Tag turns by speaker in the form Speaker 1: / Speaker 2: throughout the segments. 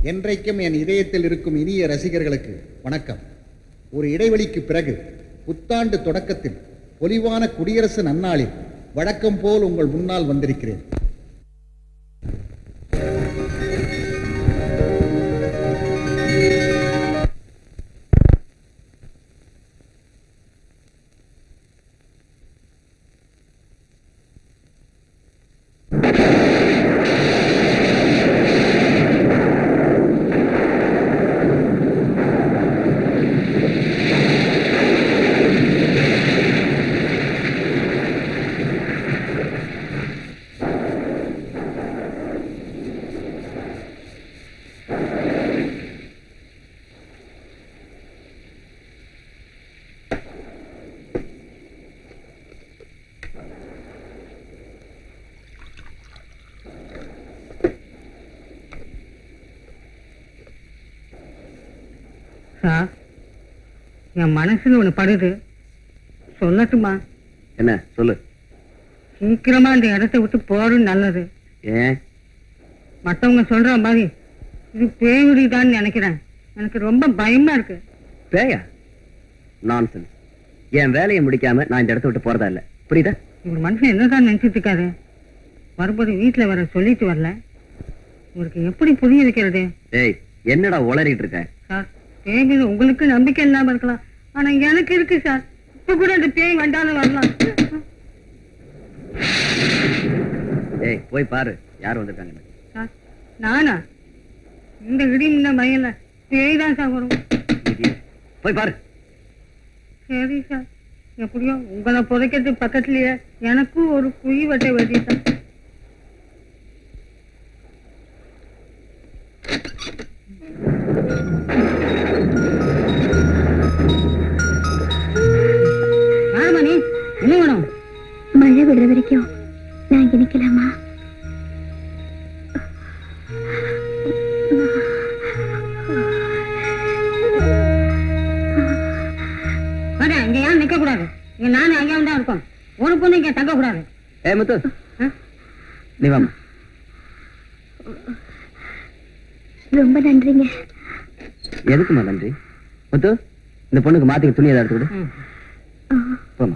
Speaker 1: என்றைக்கும் என் இதயத்தில் இருக்கும் இனிய ரசிகர்களுக்கு வணக்கம் ஒரு இடைவெளிக்கு பிறகு புத்தாண்டு தொடக்கத்தில் பொலிவான குடியரசு நன்னாளில் வழக்கம் போல் உங்கள் முன்னால் வந்திருக்கிறேன்
Speaker 2: சார் என் மனசுல ஒண்ணு படுது சொல்லட்டுமா
Speaker 3: என்ன சொல்லு
Speaker 2: சீக்கிரமா இந்த இடத்த விட்டு போறது நல்லது
Speaker 3: ஏன்
Speaker 2: மத்தவங்க சொல்ற மாதிரி இது பேயுடிதான்னு நினைக்கிறேன் எனக்கு ரொம்ப பயமா இருக்கு
Speaker 3: பேயா நான்சென்ஸ் என் வேலையை முடிக்காம நான் இந்த இடத்த விட்டு போறதா இல்ல புரியுதா
Speaker 2: இவர் மனுஷன் என்னதான் நினைச்சிட்டு இருக்காரு வரும்போது வீட்டுல வர சொல்லிட்டு வரல இவருக்கு எப்படி புரிய வைக்கிறது
Speaker 3: ஏய் என்னடா உளறிட்டு இருக்க
Speaker 2: சார் பேய் மீது உங்களுக்கு நம்பிக்கை இல்லாம இருக்கலாம் ஆனா எனக்கு இருக்கு சார் இப்ப கூட அந்த பேய் வந்தாலும் வரலாம்
Speaker 3: ஏய் போய் பாரு யார் வந்திருக்காங்க
Speaker 2: சார் நானா இந்த இடி இந்த மயில பேய் தான் சார் வரும்
Speaker 3: போய் பாரு
Speaker 2: சரி சார் எப்படியோ உங்களை புதைக்கிறது பக்கத்துலயே எனக்கும் ஒரு குழி வெட்ட வேண்டியதான் யாருமா நீ என்ன வேணும்
Speaker 4: மழை விடுற வரைக்கும் நான் இங்க நிக்கலாமா
Speaker 2: வாடா இங்க யாரும் நிக்க கூடாது இங்க நானும் அங்கே தான் இருக்கோம் ஒரு பொண்ணு இங்க தங்க கூடாது
Speaker 3: ஏய் முத்து
Speaker 2: ஆ?
Speaker 3: நீ வாமா
Speaker 4: ரொம்ப நன்றிங்க
Speaker 3: எதுக்குமா நன்றி முத்து இந்த பொண்ணுக்கு மாத்திக்க துணி ஏதாவது எடுத்து விடு
Speaker 2: ம்.
Speaker 4: ஆ,
Speaker 3: போமா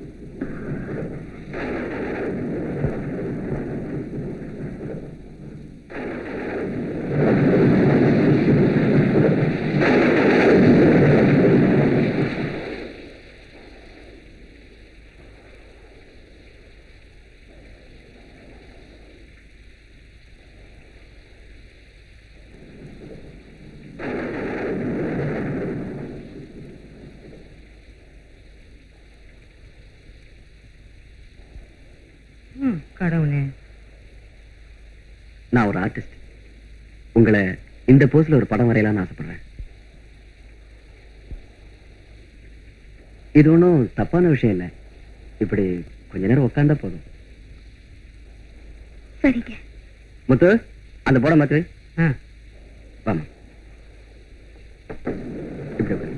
Speaker 2: ம், கடவுளே
Speaker 3: நான் ஒரு ஆர்டிஸ்ட் உங்களை இந்த போஸ்ல ஒரு படம் வரையலாம்னு ஆசைப்படுறேன் இது ஒன்றும் தப்பான விஷயம் இல்லை இப்படி கொஞ்ச நேரம் உட்காந்தா போதும்
Speaker 4: சரிங்க
Speaker 3: முத்து அந்த படம் மாத்து
Speaker 2: ஆ
Speaker 3: வாமா இப்படி உட்காரு.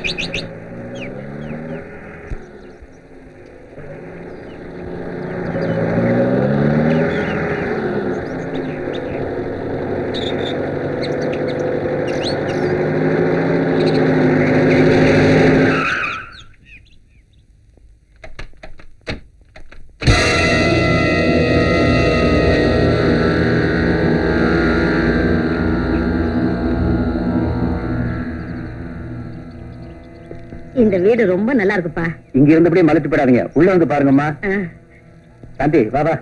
Speaker 5: இந்த வீடு ரொம்ப நல்லா இருக்குப்பா
Speaker 3: இங்க இருந்தபடியே மலைச்சு போயிடாதீங்க உள்ள வந்து பாருங்கம்மா
Speaker 5: ஆ.
Speaker 3: சாந்தி வா வா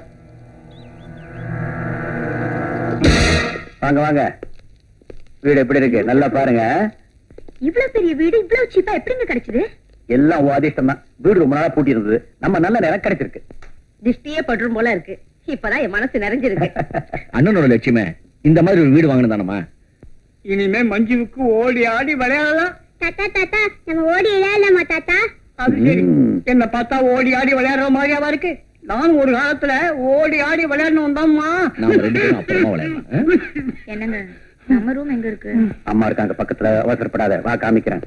Speaker 3: வாங்க வாங்க வீடு எப்படி இருக்கு நல்லா பாருங்க
Speaker 4: இவ்வளவு பெரிய வீடு இவ்வளவு சீப்பா எப்படிங்க கிடைச்சது
Speaker 3: எல்லாம் உன் அதிர்ஷ்டம் தான் வீடு ரொம்ப நாளா பூட்டி இருந்தது நம்ம நல்ல நேரம் கிடைச்சிருக்கு
Speaker 5: திஷ்டியே பட்டுரும் போல இருக்கு இப்பதான் என் மனசு நிறைஞ்சிருக்கு
Speaker 3: அண்ணனோட லட்சியமே இந்த மாதிரி ஒரு வீடு வாங்கணும் தானம்மா
Speaker 6: இனிமே மஞ்சுவுக்கு ஓடி ஆடி விளையாடலாம்
Speaker 4: தாத்தா தாத்தா நம்ம ஓடி விளையாடலாமா தாத்தா
Speaker 6: அது சரி
Speaker 3: ம்.
Speaker 6: என்ன பார்த்தா ஓடி ஆடி விளையாடுற மாதிரியாவா இருக்கு நானும் ஒரு காலத்துல ஓடி ஆடி விளையாடணும் தான்மா
Speaker 3: நாம ரெண்டு பேரும் அப்புறமா விளையாடலாம் ஆ?
Speaker 4: என்னங்க நம்ம ரூம் எங்க இருக்கு
Speaker 3: அம்மா இருக்காங்க பக்கத்துல அவசரப்படாத வா காமிக்கிறேன்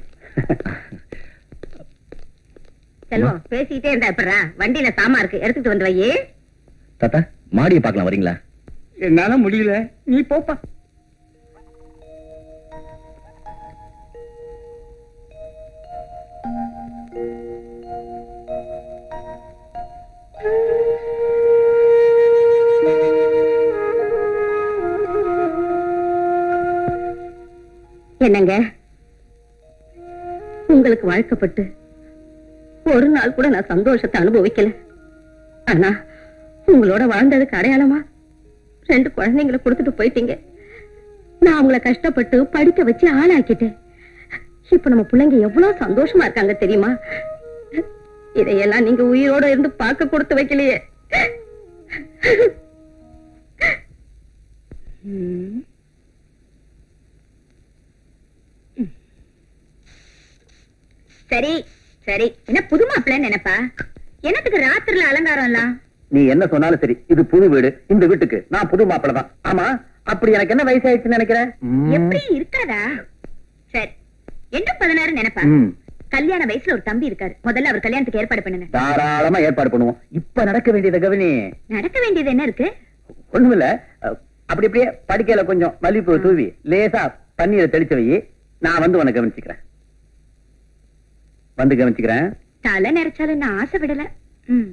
Speaker 5: செல்வம் பேசிக்கிட்டே இருந்தா எப்படா வண்டியில சாமா இருக்கு எடுத்துட்டு வந்து வையே
Speaker 3: தாத்தா மாடியை பார்க்கலாம் வரீங்களா
Speaker 6: என்னால முடியல நீ போப்பா
Speaker 5: என்னங்க உங்களுக்கு வாழ்க்கப்பட்டு ஒரு நாள் கூட நான் சந்தோஷத்தை அனுபவிக்கல ஆனா உங்களோட வாழ்ந்ததுக்கு அடையாளமா ரெண்டு குழந்தைங்களை கொடுத்துட்டு போயிட்டீங்க நான் அவங்கள கஷ்டப்பட்டு படிக்க வச்சு ஆளாக்கிட்டேன் இப்ப நம்ம பிள்ளைங்க எவ்வளவு சந்தோஷமா இருக்காங்க தெரியுமா இதையெல்லாம் நீங்க உயிரோட இருந்து பார்க்க கொடுத்து வைக்கலையே ம்.
Speaker 4: சரி சரி என்ன புது மாப்பிள்ளைன்னு நினைப்பா என்னத்துக்கு ராத்திரில அலங்காரம் எல்லாம்
Speaker 3: நீ என்ன சொன்னாலும் சரி இது புது வீடு இந்த வீட்டுக்கு நான் புது மாப்பிள தான் ஆமா அப்படி எனக்கு என்ன வயசாயிடுச்சுன்னு நினைக்கிறேன்
Speaker 4: எப்படி இருக்காதா சரி என்ன பதினாறு நினைப்பா
Speaker 3: ம்.
Speaker 4: கல்யாண வயசுல ஒரு தம்பி இருக்காரு முதல்ல அவர் கல்யாணத்துக்கு ஏற்பாடு பண்ணுங்க
Speaker 3: தாராளமா ஏற்பாடு பண்ணுவோம் இப்ப நடக்க வேண்டியது கவனி
Speaker 4: நடக்க வேண்டியது என்ன இருக்கு
Speaker 3: ஒண்ணுமில்ல அஹ், அப்படி அப்படியே படுக்கையில கொஞ்சம் மல்லிப்பூ தூவி லேசா தண்ணீரை தெளிச்சு வை நான் வந்து உனக்கு கவனிச்சுக்கிறேன் வந்து கவனிச்சுக்கிறேன்
Speaker 4: தலை நிறைச்சாலும் நான் ஆசை விடல ம்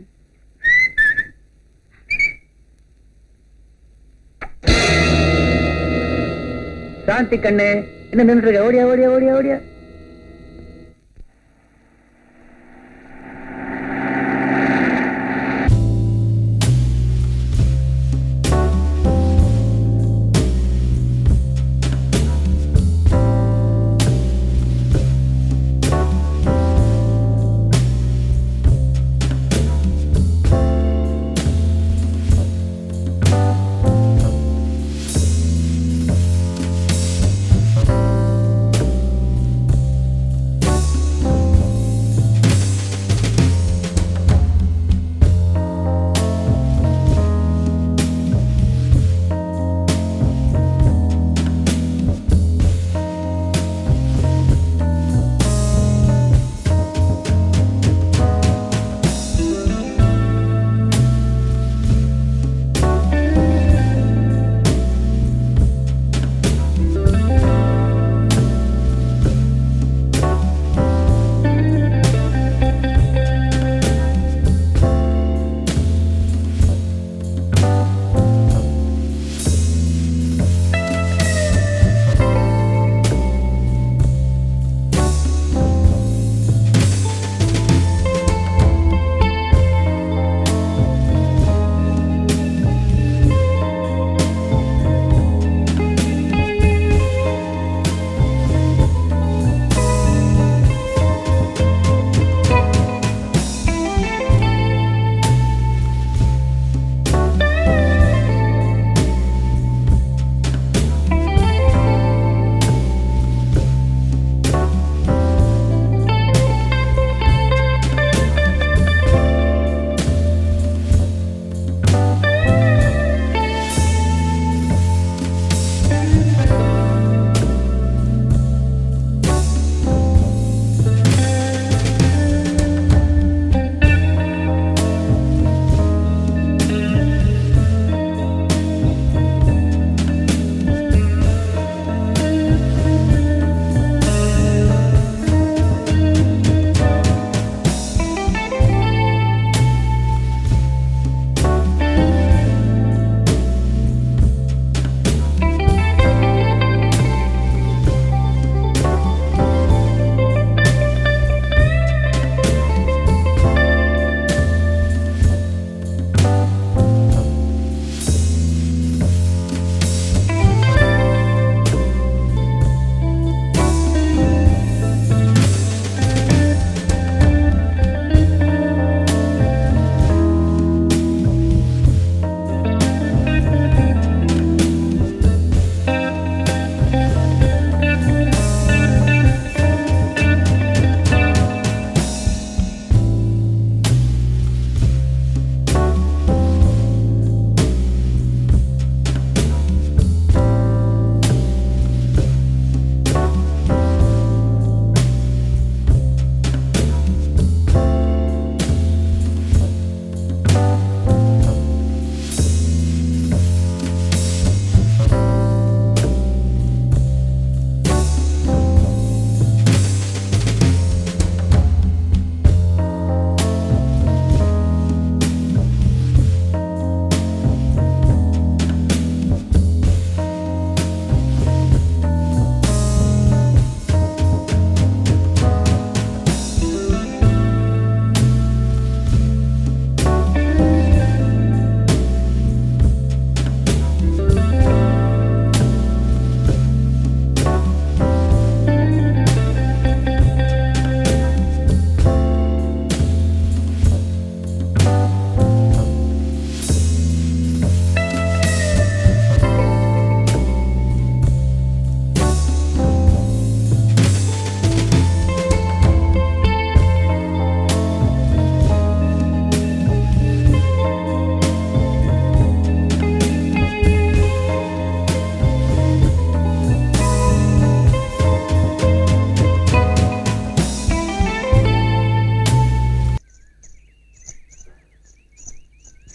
Speaker 3: சாந்தி கண்ணு என்ன நின்று இருக்க ஓடியா ஓடியா ஓடியா ஓடியா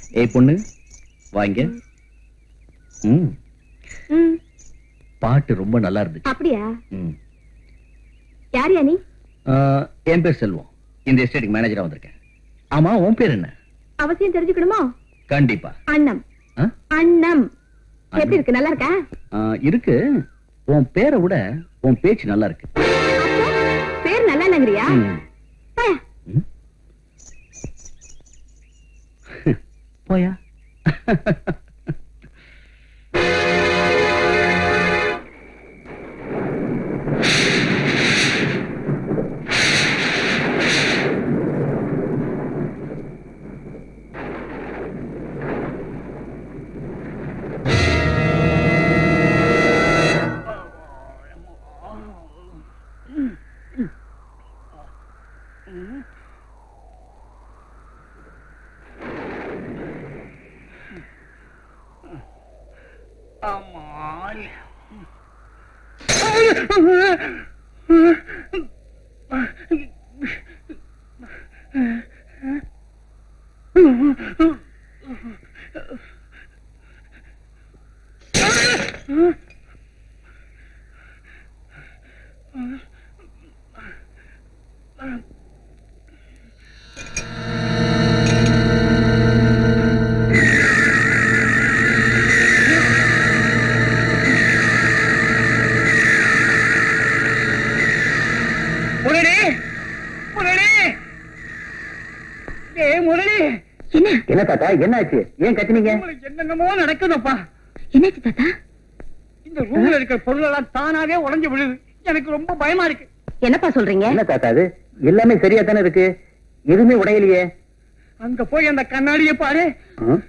Speaker 3: ஏய் பொண்ணு வாங்க ம்
Speaker 5: ம்,
Speaker 3: பாட்டு ரொம்ப நல்லா இருந்துச்சு
Speaker 5: அப்படியா
Speaker 3: ம்
Speaker 5: யார் யா நீ
Speaker 3: ஆ, என் பேர் செல்வம் இந்த எஸ்டேட்டுக்கு மேனேஜரா வந்திருக்கேன் ஆமா உன் பேர் என்ன
Speaker 5: அவசியம் தெரிஞ்சுக்கணுமோ
Speaker 3: கண்டிப்பா
Speaker 5: அண்ணம்
Speaker 3: ஆ?
Speaker 5: அண்ணம் எப்படி
Speaker 3: அண்ணம்.
Speaker 5: இருக்கு நல்லா இருக்கா
Speaker 3: ஆ, இருக்கு உன் பேரை விட உன் பேச்சு நல்லா இருக்கு
Speaker 5: அப்போ, பேர் நல்லா இல்லைங்கிறியா
Speaker 3: ம்.
Speaker 5: போயா.
Speaker 3: ம். போயா
Speaker 6: முரளி முரளி ஏ முரளி
Speaker 5: என்ன
Speaker 3: என்ன தாத்தா என்னாச்சு ஏன் கத்தினீங்க
Speaker 6: உங்களுக்கு என்னென்னமோ நடக்குதப்பா
Speaker 5: என்னாச்சு தாத்தா
Speaker 6: இந்த ரூம்ல இருக்கிற பொருள் எல்லாம் தானாவே உடைஞ்சு விழுது எனக்கு ரொம்ப பயமா இருக்கு
Speaker 5: என்னப்பா சொல்றீங்க
Speaker 3: என்ன தாத்தா அது எல்லாமே சரியா தானே இருக்கு எதுவுமே உடையலையே
Speaker 6: அங்க போய் அந்த கண்ணாடியை பாரு
Speaker 3: ம்?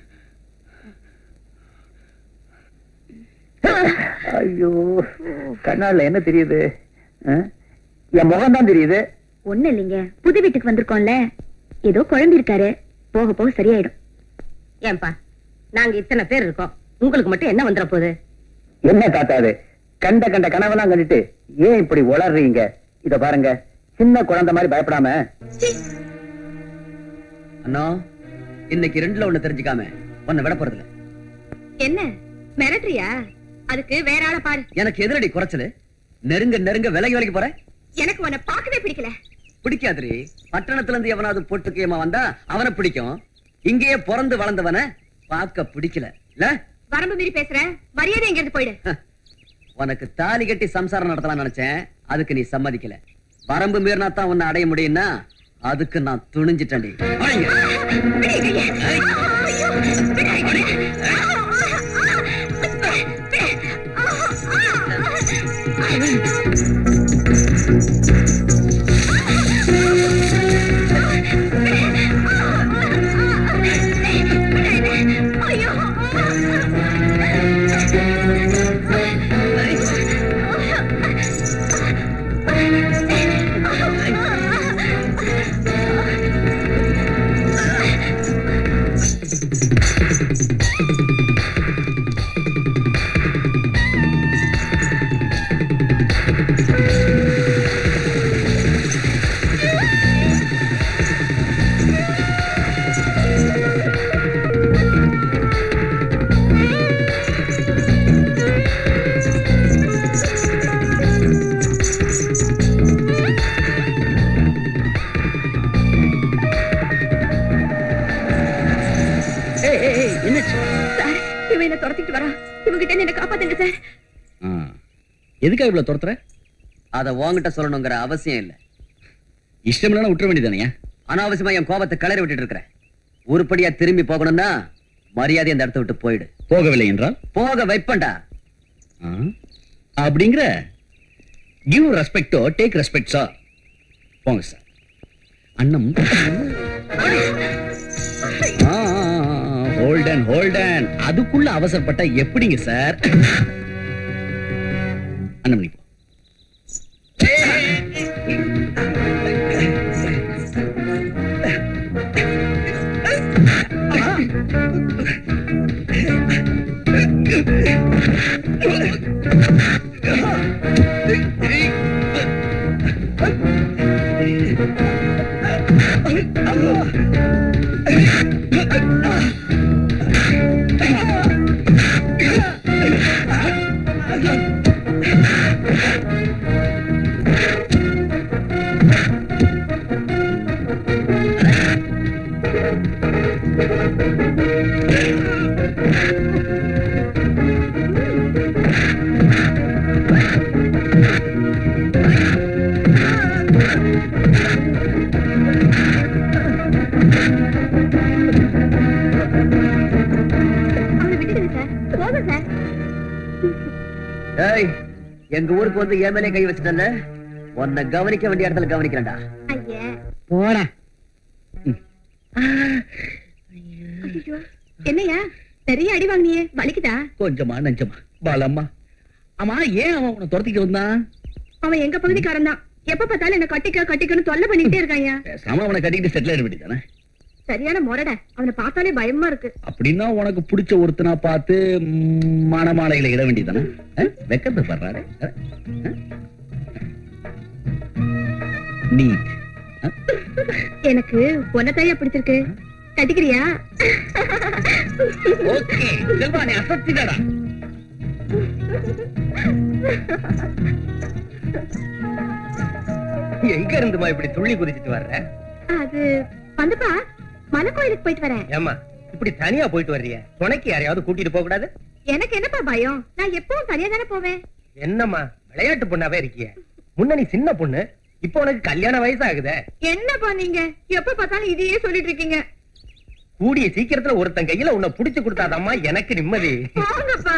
Speaker 3: ஐயோ கண்ணாடில என்ன தெரியுது ஆ? என் முகம் தான் தெரியுது
Speaker 4: ஒண்ணு இல்லைங்க புது வீட்டுக்கு வந்திருக்கோம்ல ஏதோ குழம்பு இருக்காரு போக போக சரியாயிடும்
Speaker 5: ஏன்பா நாங்க இத்தனை பேர் இருக்கோம் உங்களுக்கு மட்டும் என்ன வந்துட போகுது
Speaker 3: என்ன தாத்தா அது கண்ட கண்ட கனவெல்லாம் கண்டுட்டு ஏன் இப்படி உளறீங்க இத பாருங்க சின்ன குழந்தை மாதிரி பயப்படாம
Speaker 7: அண்ணா இன்னைக்கு ரெண்டுல ஒண்ணு தெரிஞ்சுக்காம உன்னை விட போறதில்ல
Speaker 4: என்ன மிரட்டுறியா அதுக்கு வேற ஆளை பாரு
Speaker 7: எனக்கு எதிரடி குறைச்சலு நெருங்க நெருங்க விலகி விலகி போற
Speaker 4: எனக்கு உன்னை பார்க்கவே பிடிக்கல
Speaker 7: பிடிக்காதுரி பட்டணத்துல இருந்து எவனாவது பொட்டுக்கியமா வந்தா அவனை பிடிக்கும் இங்கேயே பிறந்து வளர்ந்தவன பார்க்க பிடிக்கல இல்ல
Speaker 4: வரம்பு மீறி பேசுற மரியாதை எங்க இருந்து போயிடு
Speaker 7: உனக்கு தாலி கட்டி சம்சாரம் நடத்தலாம் நினைச்சேன் அதுக்கு நீ சம்மதிக்கல வரம்பு மீறினா தான் உன்னை அடைய முடியும்னா அதுக்கு நான் துணிஞ்சிட்டேன்டி வாங்க. ஏய், ஏய், ஏய், என்னாச்சு
Speaker 4: சார் இவன் என்ன துரத்திட்டு வரா இவங்கிட்ட இருந்து என்ன காப்பாத்துங்க சார்
Speaker 7: ஆ. எதுக்காக இவ்வளவு துரத்துற அத உன்கிட்ட சொல்லணுங்கிற அவசியம் இல்ல இஷ்டம் இல்லைன்னா விட்டுற வேண்டியதானே அனாவசியமா என் கோபத்தை கிளறி விட்டுட்டு இருக்கிறேன் உருப்படியா திரும்பி போகணும்னா மரியாதை அந்த இடத்த விட்டு போயிடு
Speaker 3: போகவில்லை என்றால்
Speaker 7: போக வைப்பண்டா
Speaker 3: ஆ? அப்படிங்கிற கிவ் ரெஸ்பெக்டோ டேக் ரெஸ்பெக்ட் சார் போங்க சார் அண்ணம் ஹோல்டன் ஹோல்டன் அதுக்குள்ள அவசரப்பட்ட எப்படிங்க சார் அண்ணம் நீ போ
Speaker 7: எங்க ஊருக்கு வந்து என் மேலே கை வச்சுட்டல உன்னை கவனிக்க வேண்டிய இடத்துல கவனிக்கிறேன்டா
Speaker 4: ஐயா
Speaker 2: போடா
Speaker 4: ஐயோ என்னையா பெரிய அடி வாங்கினியே வலிக்குதா
Speaker 7: கொஞ்சமா நெஞ்சமா பாலம்மா ஆமா ஏன் அவன் உன்னை துரத்திட்டு வந்தான்
Speaker 4: அவன் எங்க பகுதிக்காரன் தான் எப்ப பார்த்தாலும் என்ன கட்டிக்க கட்டிக்கன்னு தொல்லை பண்ணிட்டே இருக்காயா
Speaker 7: பேசாம அவனை கட்டிக்கிட்டு செட்டில் ஆயிட வேண்டியதானே
Speaker 4: சரியான முரட அவனை பார்த்தாலே பயமா இருக்கு
Speaker 7: அப்படின்னா உனக்கு பிடிச்ச ஒருத்தனா பார்த்து ம், மணமாலையில இட வேண்டியதானே வெக்கத்தை படுறாரு நீ
Speaker 4: எனக்கு உனத்தையா பிடிச்சிருக்கு கட்டிக்கிறியா
Speaker 7: ஓகே செல்வா நீ அசத்திடடா
Speaker 3: எங்க இருந்துமா இப்படி துள்ளி குதிச்சிட்டு வர்ற
Speaker 4: அது வந்துப்பா மலை கோயிலுக்கு போயிட்டு வரேன்
Speaker 3: ஏமா இப்படி தனியா போயிட்டு வர்றிய துணைக்கு யாரையாவது கூட்டிட்டு போக கூடாது
Speaker 4: எனக்கு என்னப்பா பயம் நான் எப்பவும் தனியா தானே போவேன்
Speaker 3: என்னம்மா விளையாட்டு பொண்ணாவே இருக்கிய முன்ன நீ சின்ன பொண்ணு இப்போ உனக்கு கல்யாண வயசு ஆகுதே
Speaker 4: என்னப்பா நீங்க எப்ப பார்த்தாலும் இதையே சொல்லிட்டு இருக்கீங்க
Speaker 3: கூடிய சீக்கிரத்துல ஒருத்தன் கையில உன்னை புடிச்சு கொடுத்தாதம்மா எனக்கு நிம்மதி
Speaker 4: போங்கப்பா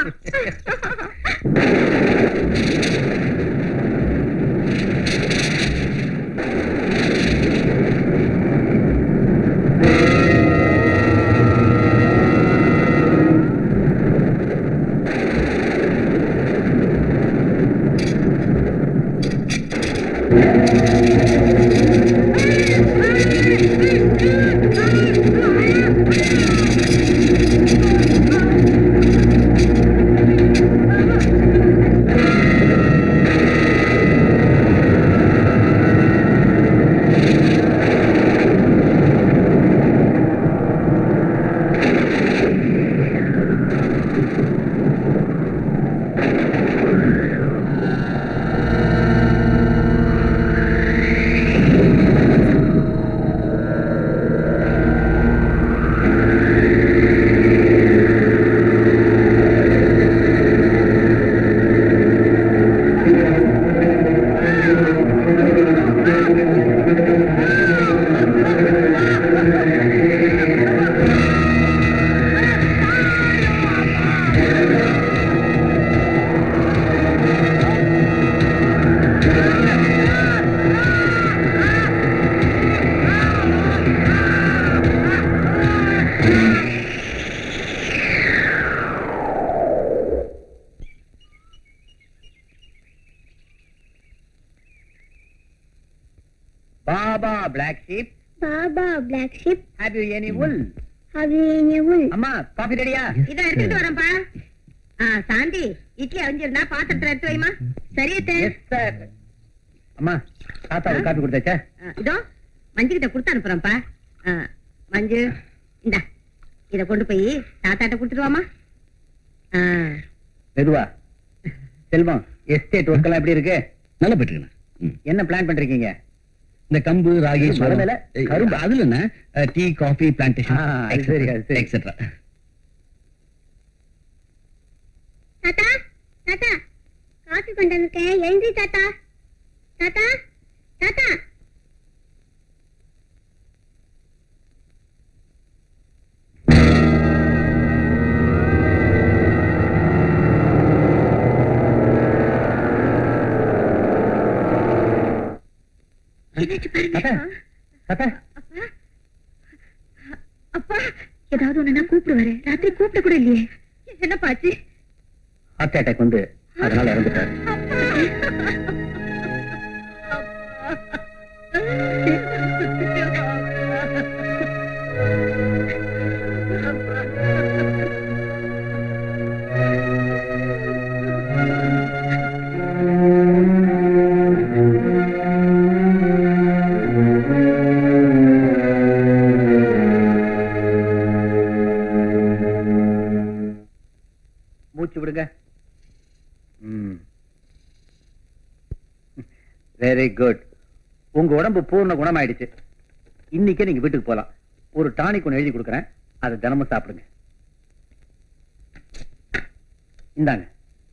Speaker 3: baa black sheep
Speaker 4: baa black sheep
Speaker 3: have you any wool
Speaker 4: அவியவுல்
Speaker 3: அம்மா காஃபி ரெடியா
Speaker 4: இத எடுத்துட்டு வரேன்ப்பா ஆ சாந்தி இட்லி அவிஞ்சிருந்தா பாத்திரத்துல எடுத்து வைமா சரியத்தே
Speaker 3: எஸ் சார் அம்மா தாத்தாவுக்கு காஃபி கொடுத்தாச்சா
Speaker 4: இதோ மஞ்சு கிட்ட கொடுத்து அனுப்புறேன்ப்பா ஆ, மஞ்சு இந்தா இத கொண்டு போய் தாத்தாட்ட கொடுத்துட்டு வாமா ஆ,
Speaker 3: மெதுவா செல்வம் எஸ்டேட் ஒர்க் எல்லாம் எப்படி இருக்கு
Speaker 7: நல்லா போயிட்டு
Speaker 3: என்ன பிளான் பண்றீங்க
Speaker 7: இந்த கம்பு ராகி
Speaker 3: இது மலை மேல
Speaker 7: ஏய்,
Speaker 3: கரும்பு.
Speaker 7: அதுல என்ன டீ காஃபி பிளான்டேஷன்
Speaker 3: ஆ, அது சரி, அது சரி.
Speaker 7: எக்ஸெட்ரா
Speaker 4: தாத்தா தாத்தா காஃபி கொண்டு வந்திருக்கேன் எழுந்தி தாத்தா தாத்தா தாத்தா என்னாச்சு பாருங்க
Speaker 3: தாத்தா தாத்தா
Speaker 4: அப்பா ஏதாவது ஒண்ணு நான் கூப்பிடுவாரு ராத்திரி கூப்பிட கூட இல்லையே என்ன பாச்சு
Speaker 3: ஹார்ட் அட்டாக் வந்து அதனால இறந்துட்டாரு மூச்சு விடுங்க வெரி குட் உங்க உடம்பு பூர்ண குணமாயிடுச்சு இன்னைக்கே நீங்க வீட்டுக்கு போலாம் ஒரு டானிக் ஒன்று எழுதி கொடுக்குறேன் அதை தினமும் சாப்பிடுங்க இந்தாங்க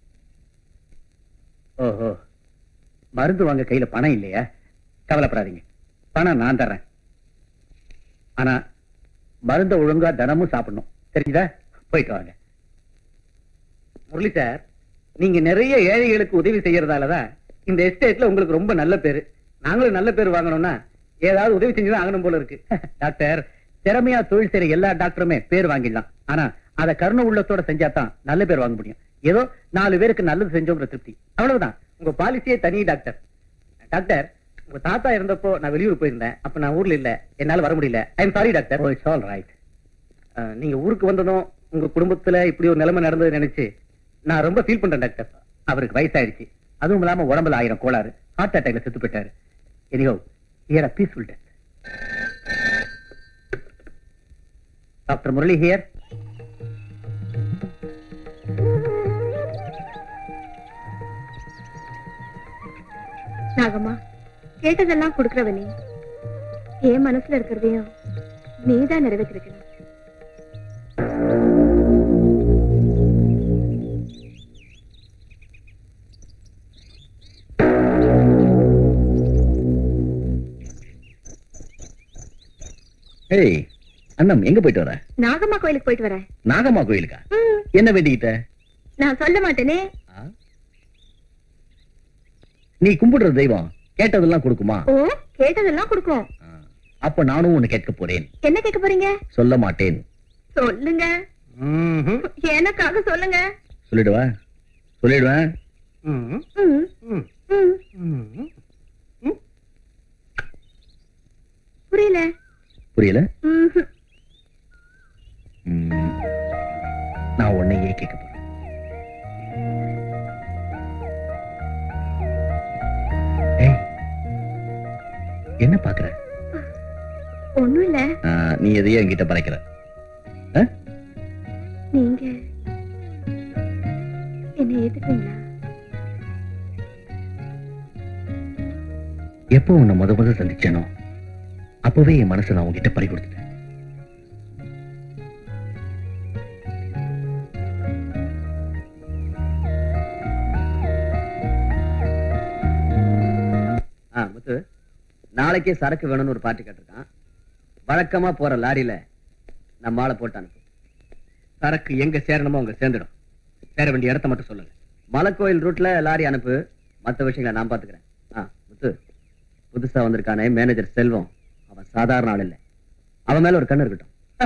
Speaker 3: ஓஹோ மருந்து வாங்க கையில பணம் இல்லையா கவலைப்படாதீங்க பணம் நான் தர்றேன் ஆனா மருந்த ஒழுங்கா தினமும் சாப்பிடணும் தெரியுதா போயிட்டு வாங்க முரளி சார் நீங்க நிறைய ஏழைகளுக்கு உதவி செய்யறதாலதான் இந்த எஸ்டேட்ல உங்களுக்கு ரொம்ப நல்ல பேரு நாங்களும் நல்ல பேர் வாங்கணும்னா ஏதாவது உதவி செஞ்சுதான் ஆகணும் போல இருக்கு டாக்டர் திறமையா தொழில் செய்யற எல்லா டாக்டருமே பேர் வாங்கிடலாம் ஆனா அத கருணை உள்ளத்தோட செஞ்சா தான் நல்ல பேர் வாங்க முடியும் ஏதோ நாலு பேருக்கு நல்லது செஞ்சோங்கிற திருப்தி அவ்வளவுதான் உங்க பாலிசியே தனி டாக்டர் டாக்டர் உங்க தாத்தா இருந்தப்போ நான் வெளியூர் போயிருந்தேன் அப்ப நான் ஊர்ல இல்ல என்னால வர முடியல I am sorry doctor it's all right நீங்க ஊருக்கு வந்ததும் உங்க குடும்பத்துல இப்படி ஒரு நிலைமை நடந்தது நினைச்சு நான் ரொம்ப ஃபீல் பண்றேன் டாக்டர் அவருக்கு வயசாயிடுச்சு அதுவும் இல்லாம உடம்புல ஆயிரம் கோளாறு ஹார்ட் அட்டாக்ல செத்து போயிட்டாரு எனிகோ here a peaceful death doctor Murali here
Speaker 5: Nagamma கேட்டதெல்லாம் கொடுக்கறவ நீ என் மனசுல இருக்கிறதையும் நீதான் நிறைவேற்றிருக்கணும்
Speaker 7: ஏய் அண்ணம் எங்க போயிட்டு வர
Speaker 5: நாகம்மா கோயிலுக்கு போயிட்டு வரேன்
Speaker 7: நாகம்மா கோயிலுக்கா
Speaker 5: ம்,
Speaker 7: என்ன வேண்டிக்கிட்ட
Speaker 5: நான் சொல்ல மாட்டேனே
Speaker 7: ஆ? நீ கும்பிடுற தெய்வம் கேட்டதெல்லாம் கொடுக்குமா
Speaker 5: ஓ கேட்டதெல்லாம் கொடுக்கும்
Speaker 7: ஆ. அப்ப நானும் ஒண்ணு கேட்க போறேன்
Speaker 5: என்ன கேட்க போறீங்க
Speaker 7: சொல்ல மாட்டேன்
Speaker 5: சொல்லுங்க எனக்காக சொல்லுங்க
Speaker 7: சொல்லிடுவா சொல்லிடுவேன்
Speaker 5: ம், ம். புரியல
Speaker 7: புரியல
Speaker 5: ம்ஹும்.
Speaker 7: ம். நான் உன்னையே கேட்க போறேன் ஏய், என்ன பாக்குற
Speaker 5: ஒண்ணும் இல்ல
Speaker 7: ஆ, நீ எதையோ என்கிட்ட பறைக்கிற ஆ?
Speaker 5: நீங்க என்ன ஏத்துக்குவீங்களா
Speaker 7: எப்போ உன்னை முத முத சந்திச்சேனோ அப்பவே என் மனசை நான் உன்கிட்ட பறி கொடுத்துட்டேன் ஆ, முத்து நாளைக்கே சரக்கு வேணும்னு ஒரு பாட்டு கேட்டிருக்கான் வழக்கமா போற லாரியில நம்ம ஆளை போட்டு அனுப்பு
Speaker 3: சரக்கு எங்க சேரணுமோ அங்க சேர்ந்துடும் சேர வேண்டிய இடத்த மட்டும் சொல்லுங்க
Speaker 7: மலைக்கோயில் ரூட்ல லாரி அனுப்பு மத்த விஷயங்களை நான் பாத்துக்கிறேன் ஆ முத்து புதுசா வந்திருக்கானே மேனேஜர் செல்வம் அவன் சாதாரண ஆள் இல்ல அவன் மேல ஒரு கண்ணு இருக்கட்டும்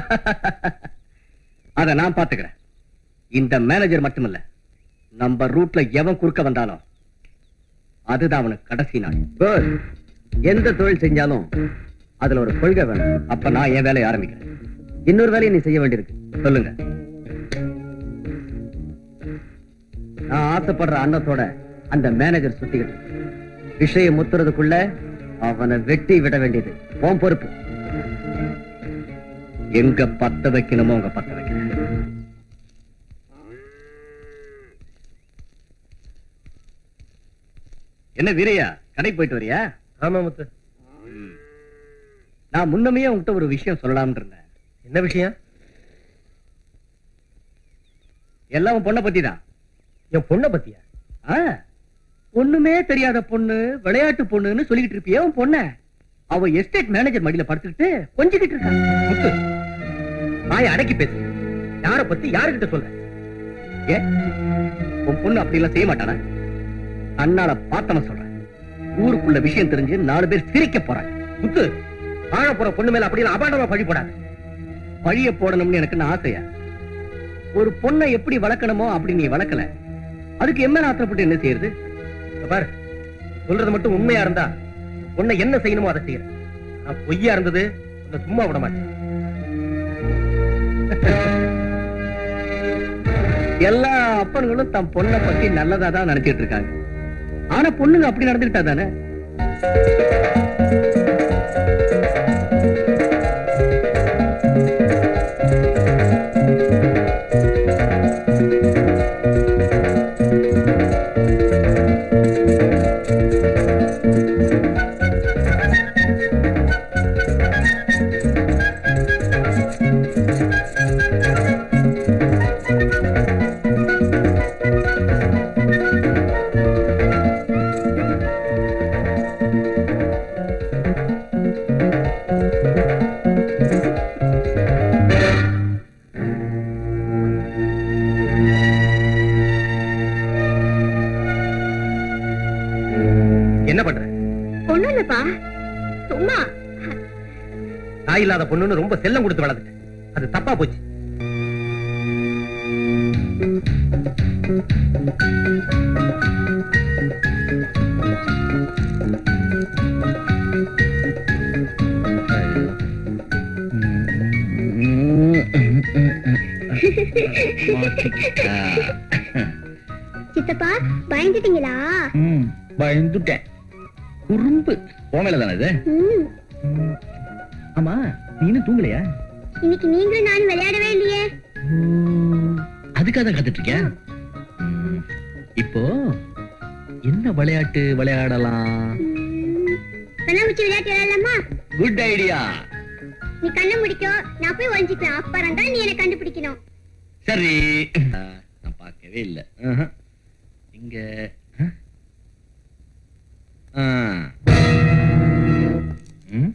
Speaker 3: அத நான் பாத்துக்கிறேன் இந்த மேனேஜர் மட்டுமல்ல நம்ம ரூட்ல எவன் குறுக்க வந்தாலும் அதுதான் அவனுக்கு கடைசி நாள்
Speaker 7: Good. எந்த தொழில் செஞ்சாலும் அதுல ஒரு கொள்கை வேணும்
Speaker 3: அப்ப நான் என் வேலையை ஆரம்பிக்கிறேன்
Speaker 7: இன்னொரு வேலையை நீ செய்ய வேண்டியிருக்கு
Speaker 3: சொல்லுங்க
Speaker 7: நான் ஆசைப்படுற அன்னத்தோட அந்த மேனேஜர் சுத்திக்கிட்டு இருக்கு. விஷயம் முத்துறதுக்குள்ள அவனை வெட்டி விட வேண்டியது உன் பொறுப்பு
Speaker 3: எங்க பத்த வைக்கணுமோ அங்க பத்த வைக்கிறேன் என்ன வீரையா கடைக்கு போயிட்டு வரியா
Speaker 8: ஆமா முத்து
Speaker 3: நான் முன்னமே உன்கிட்ட ஒரு விஷயம் சொல்லலாம்னு இருந்தேன்
Speaker 8: என்ன விஷயம்
Speaker 3: எல்லாம் உன் பொண்ணை பத்தி தான்
Speaker 8: என் பொண்ணை பத்தியா
Speaker 3: ஒண்ணுமே தெரியாத பொண்ணு விளையாட்டு பொண்ணுன்னு சொல்லிக்கிட்டு இருப்பியே உன் பொண்ண அவ எஸ்டேட் மேனேஜர் மடியில படுத்துக்கிட்டு கொஞ்சிக்கிட்டு இருக்கா
Speaker 8: முத்து வாயை அடக்கி பேசு யார பத்தி யாருக்கிட்ட சொல்ற
Speaker 3: ஏன் உன் பொண்ணு அப்படி எல்லாம் செய்ய மாட்டானா அண்ணால பார்த்தவன் சொல்றேன் ஊருக்குள்ள விஷயம் தெரிஞ்சு நாலு பேர் சிரிக்க போறாங்க
Speaker 8: முத்து வாழ போற பொண்ணு மேல அப்படியெல்லாம் அபாண்டமா பழி போடாது
Speaker 3: பழிய போடணும்னு எனக்கு ஆசையா ஒரு பொண்ணை எப்படி வளர்க்கணுமோ அப்படி நீ வளர்க்கல அதுக்கு என்ன ஆத்திரப்பட்டு என்ன செய்யறது
Speaker 8: இங்க பாரு சொல்றது மட்டும் உண்மையா இருந்தா பொண்ணை என்ன செய்யணுமோ அதை செய்யறேன் நான் பொய்யா இருந்தது உன்னை சும்மா விட மாட்டேன்
Speaker 3: எல்லா அப்பன்களும் தன் பொண்ணை பத்தி நல்லதா தான் நினைச்சிட்டு இருக்காங்க ஆனா பொண்ணுங்க அப்படி நடந்துக்கிட்டா தானே
Speaker 8: தாய் இல்லாத பொண்ணுன்னு ரொம்ப செல்லம் கொடுத்து வளர்த்துட்டேன் அது தப்பா போச்சு
Speaker 9: சித்தப்பா பயந்துட்டீங்களா
Speaker 7: ம், பயந்துட்டேன் குறும்பு போமேல தானே இது
Speaker 9: ம்,
Speaker 7: ம். ஆமா நீ இன்னும் தூங்கலையா
Speaker 9: இன்னைக்கு நீங்களும் நானும் விளையாடவே இல்லையே
Speaker 7: அதுக்காக தான் காத்துட்டு இருக்கியா ம், இப்போ என்ன விளையாட்டு விளையாடலாம்
Speaker 9: ம், கண்ணாமூச்சி விளையாட்டு விளையாடலாமா
Speaker 7: குட் ஐடியா
Speaker 9: நீ கண்ணை முடிக்கும் நான் போய் ஒழிஞ்சுக்கலாம் அப்புறம் தான் நீ என்ன கண்டுபிடிக்கணும்
Speaker 7: சரி ஆ, நான் பார்க்கவே இல்ல ஆஹா. இங்க ஆ? ஆ. ம்?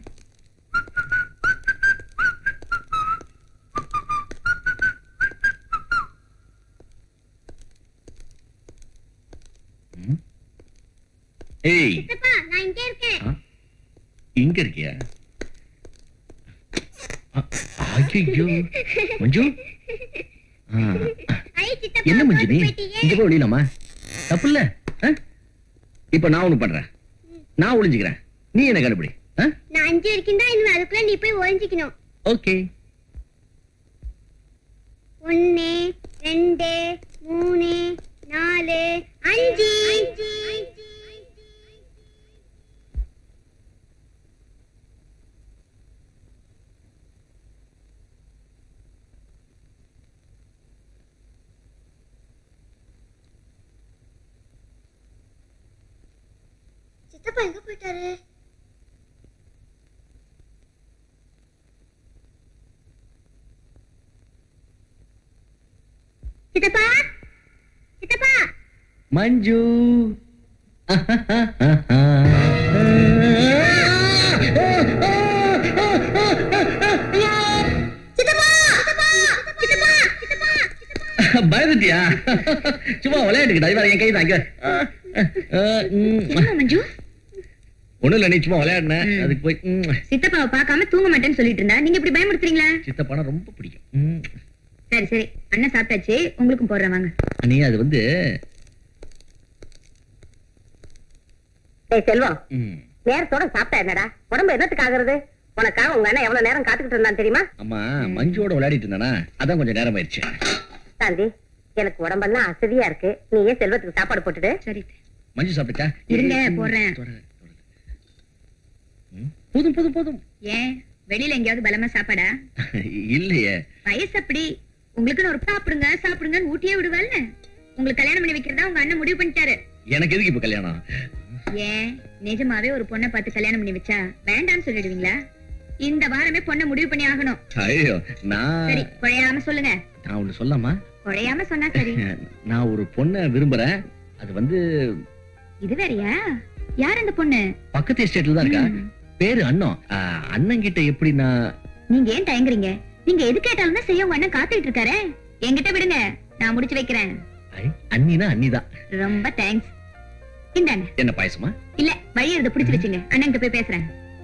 Speaker 7: ம்? ஏய்
Speaker 9: சித்தப்பா நான் இங்கே இருக்கேன்
Speaker 7: ஆ? இங்க இருக்கியா ஐயோ மஞ்சு ஆ.
Speaker 9: ஐ சித்தப்பா
Speaker 7: என்ன மஞ்சு நீ
Speaker 9: தோத்து போயிட்டியே.
Speaker 7: இங்க போய் ஒளியலாமா தப்பு இல்ல இப்ப நான் ஒண்ணு பண்றேன் நான் ஒளிஞ்சுக்கிறேன் நீ என்ன கண்டுபிடி
Speaker 9: நான் அஞ்சு வரைக்கும் தான் இன்னும் அதுக்குள்ள நீ போய் ஒழிஞ்சிக்கணும்
Speaker 7: ஓகே
Speaker 9: ஒன்னு ரெண்டு மூணு நாலு அஞ்சு சித்தப்பா எங்க போயிட்டாரு சித்தப்பா சித்தப்பா
Speaker 7: மஞ்சு
Speaker 9: சித்தப்பா சித்தப்பா சித்தப்பா சித்தப்பா சித்தப்பா
Speaker 7: பயந்துட்டியா சும்மா விளையாட்டுக்கிட்டா இவன் என் கை தான் இங்க
Speaker 4: என்ன மஞ்சு
Speaker 7: ஒண்ணும் இல்ல நீ சும்மா விளையாடுன
Speaker 4: ம்.
Speaker 7: அதுக்கு போய் ம்.
Speaker 4: சித்தப்பாவை பார்க்காம தூங்க மாட்டேன்னு சொல்லிட்டு இருந்தா நீங்க இப்படி பயமுறுத்துறீங்களா
Speaker 7: சித்தப்பானா ரொம்ப பிடிக்கும் ம்.
Speaker 4: சரி சரி அண்ணன் சாப்பிட்டாச்சு உங்களுக்கும் போடுறேன் வாங்க
Speaker 7: நீ அது வந்து
Speaker 5: ஏய் செல்வம்
Speaker 7: ம்.
Speaker 5: நேரத்தோட சாப்பிட்டா என்னடா உடம்பு என்னத்துக்கு ஆகுறது உனக்காக உங்க அண்ணன் எவ்வளவு நேரம் காத்துக்கிட்டு இருந்தான் தெரியுமா
Speaker 7: அம்மா மஞ்சுவோட விளையாடிட்டு இருந்தானா அதான் கொஞ்சம் நேரம் ஆயிடுச்சு
Speaker 5: சாந்தி எனக்கு உடம்பெல்லாம் அசதியா இருக்கு நீ ஏன் செல்வத்துக்கு சாப்பாடு போட்டுடு
Speaker 4: சரி
Speaker 7: மஞ்சு சாப்பிட்டா
Speaker 4: இருங்க, போடுறேன்.
Speaker 7: போதும் போதும் போதும்
Speaker 4: ஏன் வெளியில எங்கேயாவது பலமா சாப்பாடா
Speaker 7: இல்லையே
Speaker 4: வயசு அப்படி உங்களுக்குன்னு ஒரு சாப்பிடுங்க சாப்பிடுங்கன்னு ஊட்டியே விடுவாள்ல உங்களுக்கு கல்யாணம் பண்ணி வைக்கிறதா உங்க அண்ணன் முடிவு பண்ணிட்டாரு
Speaker 7: எனக்கு எதுக்கு இப்ப கல்யாணம்
Speaker 4: ஏன் நிஜமாவே ஒரு பொண்ணை பார்த்து கல்யாணம் பண்ணி வச்சா வேண்டாம்னு சொல்லிடுவீங்களா இந்த வாரமே பொண்ணை முடிவு பண்ணி ஆகணும்
Speaker 7: ஐயோ நான்
Speaker 4: சரி குழையாம சொல்லுங்க
Speaker 7: நான் ஒண்ணு சொல்லாமா
Speaker 4: குழையாம சொன்னா சரி
Speaker 7: நான் ஒரு பொண்ணை விரும்புறேன் அது வந்து
Speaker 4: இது வேறயா யார் அந்த பொண்ணு
Speaker 7: பக்கத்து எஸ்டேட்ல தான் இருக்கா
Speaker 4: ம்.
Speaker 7: பேரு அண்ணன் அண்ணன் கிட்ட எப்படி நான்
Speaker 4: நீங்க ஏன் தயங்குறீங்க நீங்க எது கேட்டாலும் தான் செய்ய உங்க அண்ணன் காத்துட்டு இருக்காரு என்கிட்ட விடுங்க நான் முடிச்சு வைக்கிறேன்
Speaker 7: ஐ, அண்ணினா அண்ணிதான்
Speaker 4: ரொம்ப தேங்க்ஸ் இந்தாங்க
Speaker 7: என்ன பாயசமா
Speaker 4: இல்ல வழி எடுத்து பிடிச்சு வச்சுங்க அண்ணன் போய் பேசுறேன்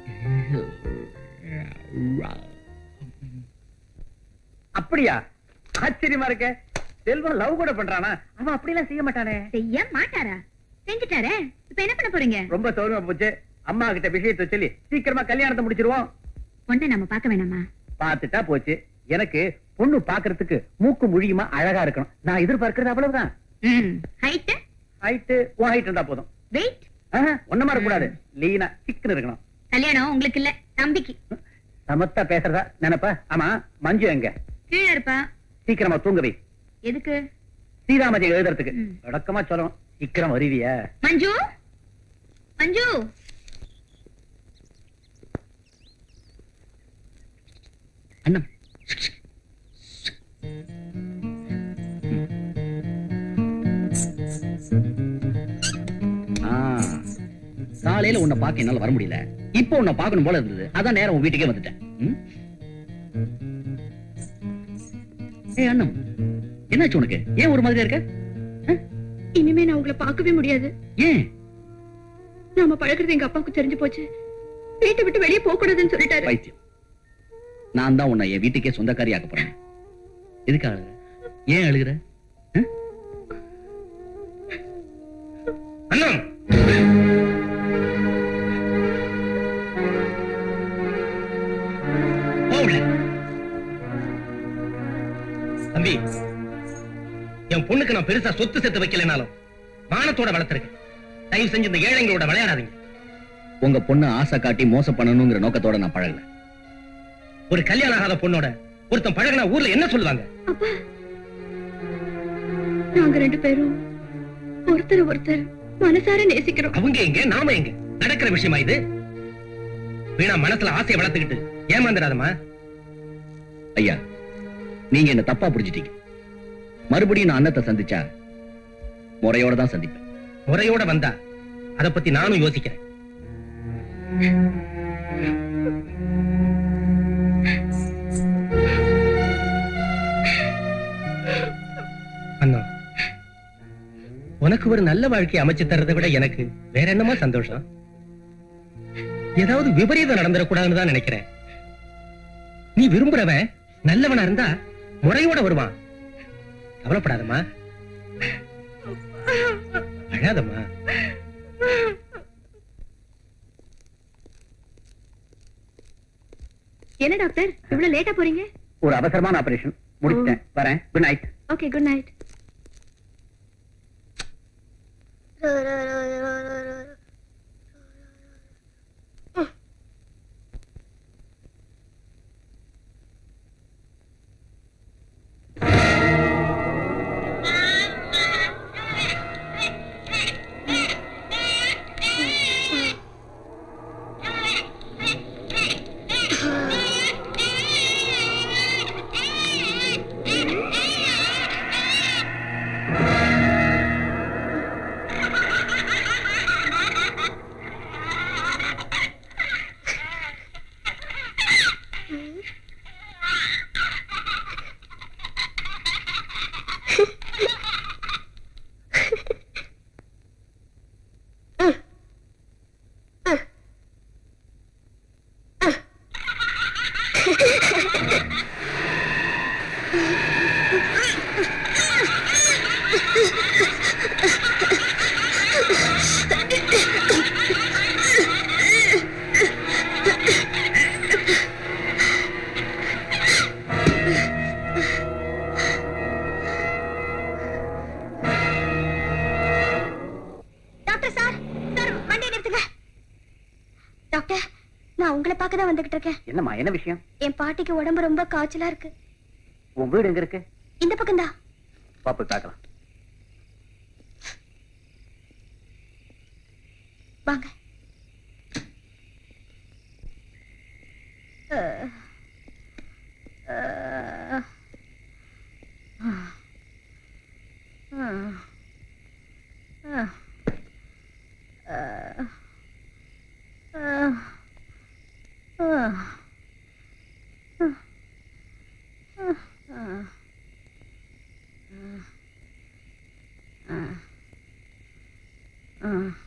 Speaker 3: அப்படியா ஆச்சரியமா இருக்க செல்வம் லவ் கூட பண்றானா அவன் அப்படியெல்லாம் செய்ய மாட்டானே
Speaker 4: செய்ய மாட்டாரா செஞ்சுட்டாரே இப்ப என்ன பண்ண போறீங்க
Speaker 3: ரொம்ப சௌரியமா போச்சு அம்மா கிட்ட விஷயத்தை சொல்லி சீக்கிரமா கல்யாணத்தை முடிச்சிருவோம்
Speaker 4: பொண்ணை நம்ம பார்க்க வேணாமா
Speaker 3: பார்த்துட்டா போச்சு எனக்கு பொண்ணு பாக்குறதுக்கு மூக்கு முழியுமா அழகா இருக்கணும் நான் எதிர்பார்க்கறது அவ்வளவுதான்
Speaker 4: ம் ஹைட்
Speaker 3: ஹைட்டு உன் ஹைட் இருந்தா போதும்
Speaker 4: வெயிட்
Speaker 3: ஆஹா, ஒன்ன மாதிரி கூடாது லீனா சிக்கன் இருக்கணும்
Speaker 4: கல்யாணம் உங்களுக்கு இல்ல தம்பிக்கு
Speaker 3: சமத்தா பேசுறதா நினைப்பா ஆமா மஞ்சு எங்க
Speaker 4: கீழே இருப்பா
Speaker 3: சீக்கிரமா தூங்க வை
Speaker 4: எதுக்கு
Speaker 3: ஸ்ரீராமஜி எழுதுறதுக்கு
Speaker 4: ம்.
Speaker 3: அடக்கமா சொல்லணும் சீக்கிரம் வருவியா
Speaker 4: மஞ்சு மஞ்சு
Speaker 7: அண்ணன் ஆ, காலையில உன்னை பார்க்க என்னால வர முடியல இப்போ உன்னை பார்க்கணும் போல இருந்தது அதான் நேரம் உன் வீட்டுக்கே வந்துட்டேன் ம்? ஏய் அண்ணன் என்னாச்சு உனக்கு ஏன் ஒரு மாதிரியா இருக்க
Speaker 5: இனிமே நான் உங்களை பார்க்கவே முடியாது
Speaker 7: ஏன்
Speaker 5: நாம பழகுறது எங்க அப்பாவுக்கு தெரிஞ்சு போச்சு வீட்டை விட்டு வெளியே போக கூடாதுன்னு சொல்லிட்டாரு
Speaker 7: பைத்தியம் நான் தான் உன்னை என் வீட்டுக்கே சொந்தக்காரி ஆக்க போறேன் எதுக்கு அழுகுற ஏன் அழுகுற ஆ?
Speaker 8: அண்ணன் போ உள்ள. தம்பி என் பொண்ணுக்கு நான் பெருசா சொத்து சேர்த்து வைக்கலைனாலும் மானத்தோட வளர்த்திருக்கேன் தயவு செஞ்சு இந்த ஏழைங்களோட விளையாடாதீங்க
Speaker 7: உங்க பொண்ணு ஆசை காட்டி மோசம் பண்ணணுங்கிற நோக்கத்தோட நான் பழகல
Speaker 8: ஒரு கல்யாணம் ஆகாத பொண்ணோட ஒருத்தன் பழகுனா ஊர்ல என்ன சொல்லுவாங்க
Speaker 5: நாங்க ரெண்டு பேரும் ஒருத்தர் ஒருத்தர் மனசார நேசிக்கிறோம்
Speaker 8: அவங்க எங்க நாம எங்க நடக்கிற விஷயமா இது வீணா மனசுல ஆசையை வளர்த்துக்கிட்டு ஏமாந்துடாதம்மா
Speaker 7: ஐயா நீங்க என்ன தப்பா புரிஞ்சிட்டீங்க மறுபடியும் நான் அன்னத்தை சந்திச்சா முறையோட தான் சந்திப்பேன்
Speaker 8: முறையோட வந்தா அத பத்தி நானும் யோசிக்கிறேன் அண்ணா உனக்கு ஒரு நல்ல வாழ்க்கையை அமைச்சு தர்றதை விட எனக்கு வேற என்னமா சந்தோஷம் ஏதாவது விபரீதம் நடந்துடக்கூடாதுன்னு தான் நினைக்கிறேன் நீ விரும்புறவன் நல்லவனா இருந்தா முறையோட வருவான் கவலைப்படாதம்மா அழாதம்மா
Speaker 5: என்ன டாக்டர் இவ்வளவு லேட்டா போறீங்க
Speaker 3: ஒரு அவசரமான ஆபரேஷன் முடிச்சிட்டேன் வரேன் good night
Speaker 5: okay good night
Speaker 9: doctor sir sir வண்டியை நிறுத்துங்க டாக்டர் நான் உங்களை பார்க்க தான் வந்துகிட்டு இருக்கேன்
Speaker 3: என்னம்மா என்ன விஷயம்
Speaker 9: என் பாட்டிக்கு உடம்பு ரொம்ப காய்ச்சலா இருக்கு
Speaker 3: உன் வீடு எங்க இருக்கு
Speaker 9: இந்த பக்கம் தான்
Speaker 3: பாப்பு பார்க்கலாம்
Speaker 9: வாங்க அஹ். அஹ். அஹ். அஹ். அஹ். அஹ். அஹ். அஹ். அஹ். அஹ். அஹ். அஹ்.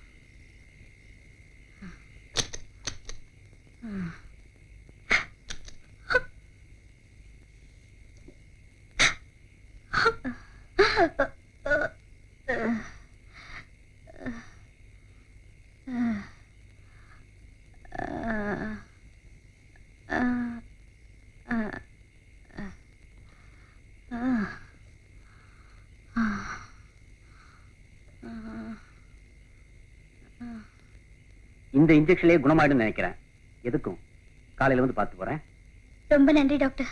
Speaker 3: இந்த இன்ஜெக்ஷன்லயே குணமாயிடும் நினைக்கிறேன் எதுக்கும் காலையில வந்து பார்த்து போறேன்
Speaker 9: ரொம்ப நன்றி டாக்டர்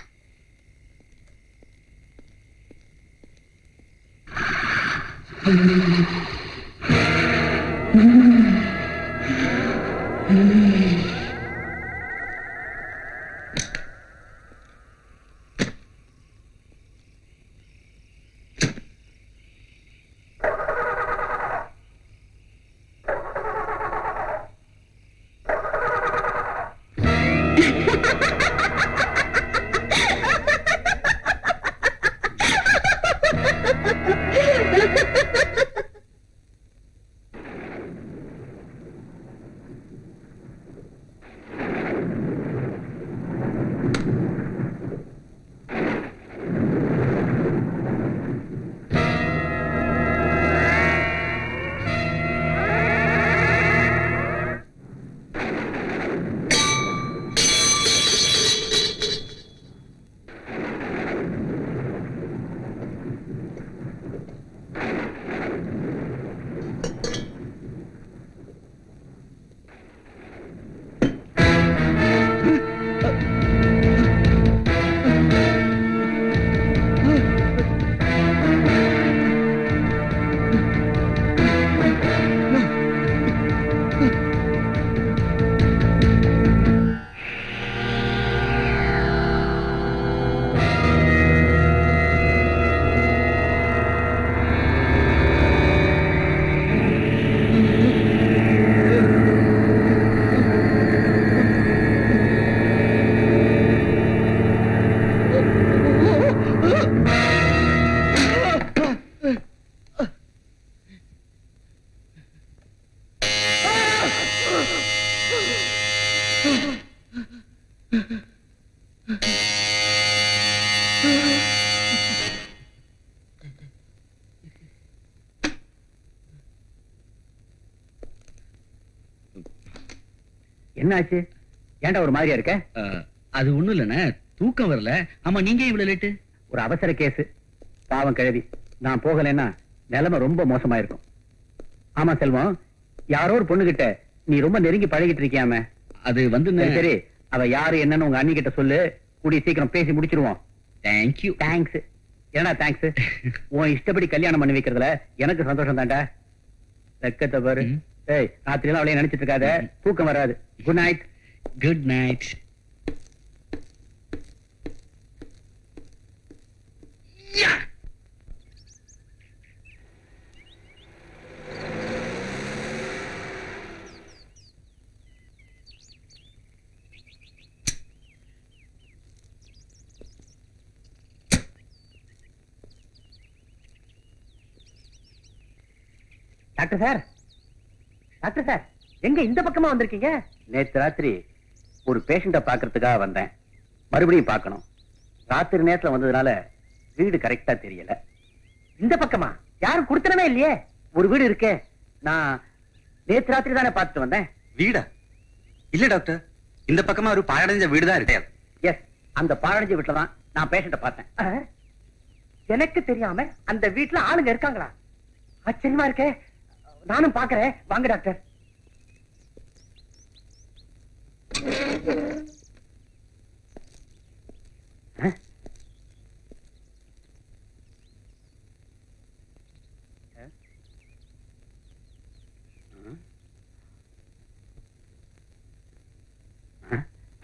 Speaker 3: என்னாச்சு ஏன்டா ஒரு மாதிரியா இருக்க
Speaker 7: அஹ், அது ஒண்ணும் இல்லண்ணே தூக்கம் வரல ஆமா நீங்க ஏன் இவ்வளவு லேட்டு
Speaker 3: ஒரு அவசர கேஸ் பாவம் கிழவி நான் போகலைன்னா நிலைமை ரொம்ப மோசமா இருக்கும் ஆமா செல்வம் யாரோ ஒரு பொண்ணுகிட்ட நீ ரொம்ப நெருங்கி பழகிட்டு இருக்கியாமே
Speaker 7: அது வந்து
Speaker 3: சரி, சரி அவ யாரு என்னன்னு உங்க அண்ணி கிட்ட சொல்லு கூடிய சீக்கிரம் பேசி முடிச்சிருவோம்
Speaker 7: தேங்க்யூ
Speaker 3: தேங்க்ஸ் என்னடா தேங்க்ஸ் உன் இஷ்டப்படி கல்யாணம் பண்ணி வைக்கிறதுல எனக்கு சந்தோஷம் தான்டா வெக்கத்தை பாரு
Speaker 7: ம்.
Speaker 3: ஏய் ராத்திரி எல்லாம் அவளைய நினைச்சிட்டு இருக்காத தூக்கம் வராது good night
Speaker 7: good night
Speaker 3: doctor sir doctor sir எங்க இந்த பக்கமா வந்திருக்கீங்க நேத்து ராத்திரி ஒரு பேஷண்ட பாக்குறதுக்காக வந்தேன் மறுபடியும் பார்க்கணும் ராத்திரி நேரத்துல வந்ததுனால வீடு கரெக்டா தெரியல இந்த பக்கமா யாரும் கொடுத்தனமே இல்லையே ஒரு வீடு இருக்கே நான் நேத்து ராத்திரி தானே பார்த்துட்டு வந்தேன்
Speaker 10: வீடா இல்ல டாக்டர் இந்த பக்கமா ஒரு பாழடைஞ்ச வீடு தான் இருக்கு
Speaker 3: எஸ் அந்த பாழடைஞ்ச வீட்டுல தான் நான் பேஷண்ட பார்த்தேன் எனக்கு தெரியாம அந்த வீட்டுல ஆளுங்க இருக்காங்களா ஆச்சரியமா இருக்கே நானும் பாக்குறேன் வாங்க டாக்டர் ஆ? ஆ? ஆ?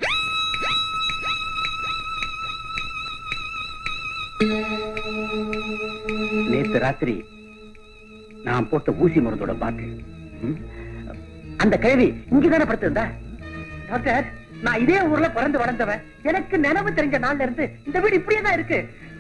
Speaker 3: நேத்து ராத்திரி நான் போட்ட ஊசி மருந்தோட பாக்கு ம்? அந்த கேள்வி இங்கதானே படுத்திருந்தா டாக்டர் நான் இதே ஊர்ல பிறந்து வளர்ந்தவன் எனக்கு நினைவு தெரிஞ்ச நாள்ல இருந்து இந்த வீடு இப்படியே தான் இருக்கு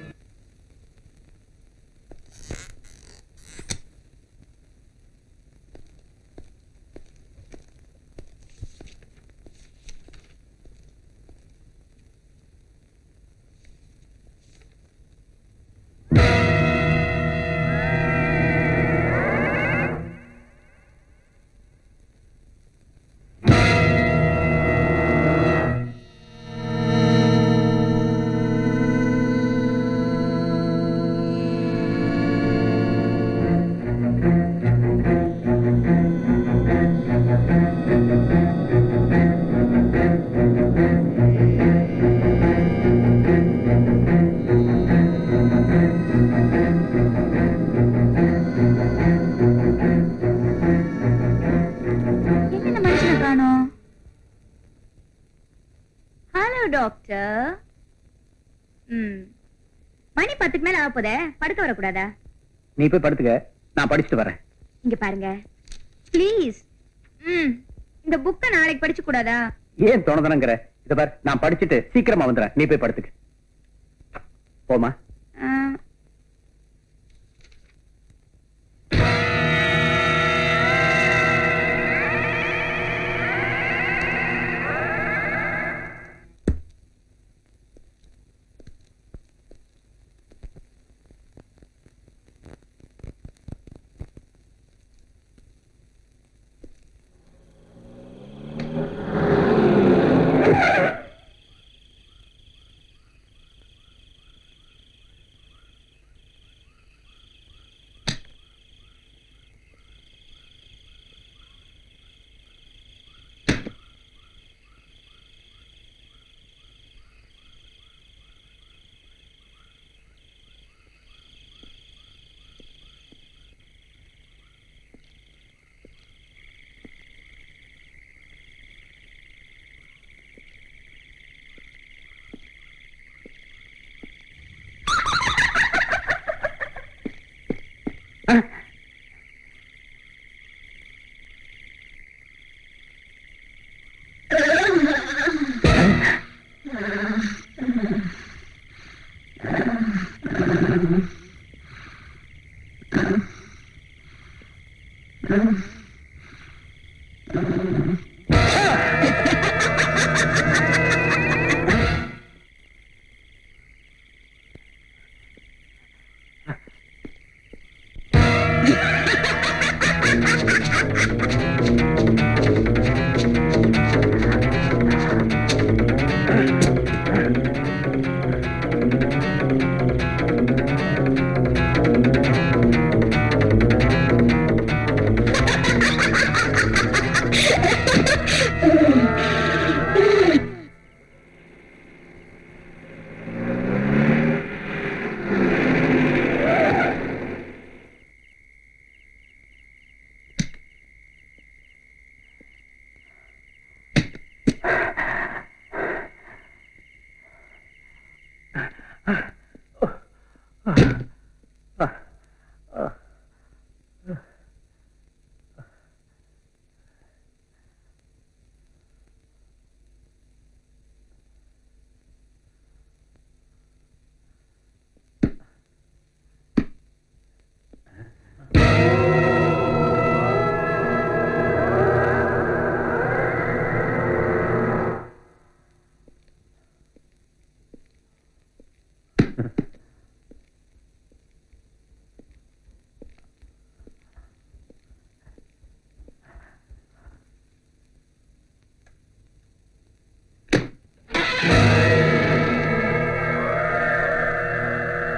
Speaker 9: எங்க இந்த மனுஷனை காணோம் ஹலோ டாக்டர் ம் மணி பத்துக்கு மேல ஆக போதே படுக்க வரக்கூடாதா
Speaker 3: நீ போய் படுத்துக்க நான் படிச்சுட்டு வரேன்
Speaker 9: இங்க பாருங்க ப்ளீஸ் ம் இந்த புக்கை நாளைக்கு படிச்சு கூடாதா
Speaker 3: ஏன் தோணுதனங்கிற இத பார் நான் படிச்சுட்டு சீக்கிரமா வந்துடுறேன் நீ போய் படுத்துக்க போமா
Speaker 9: ஆ,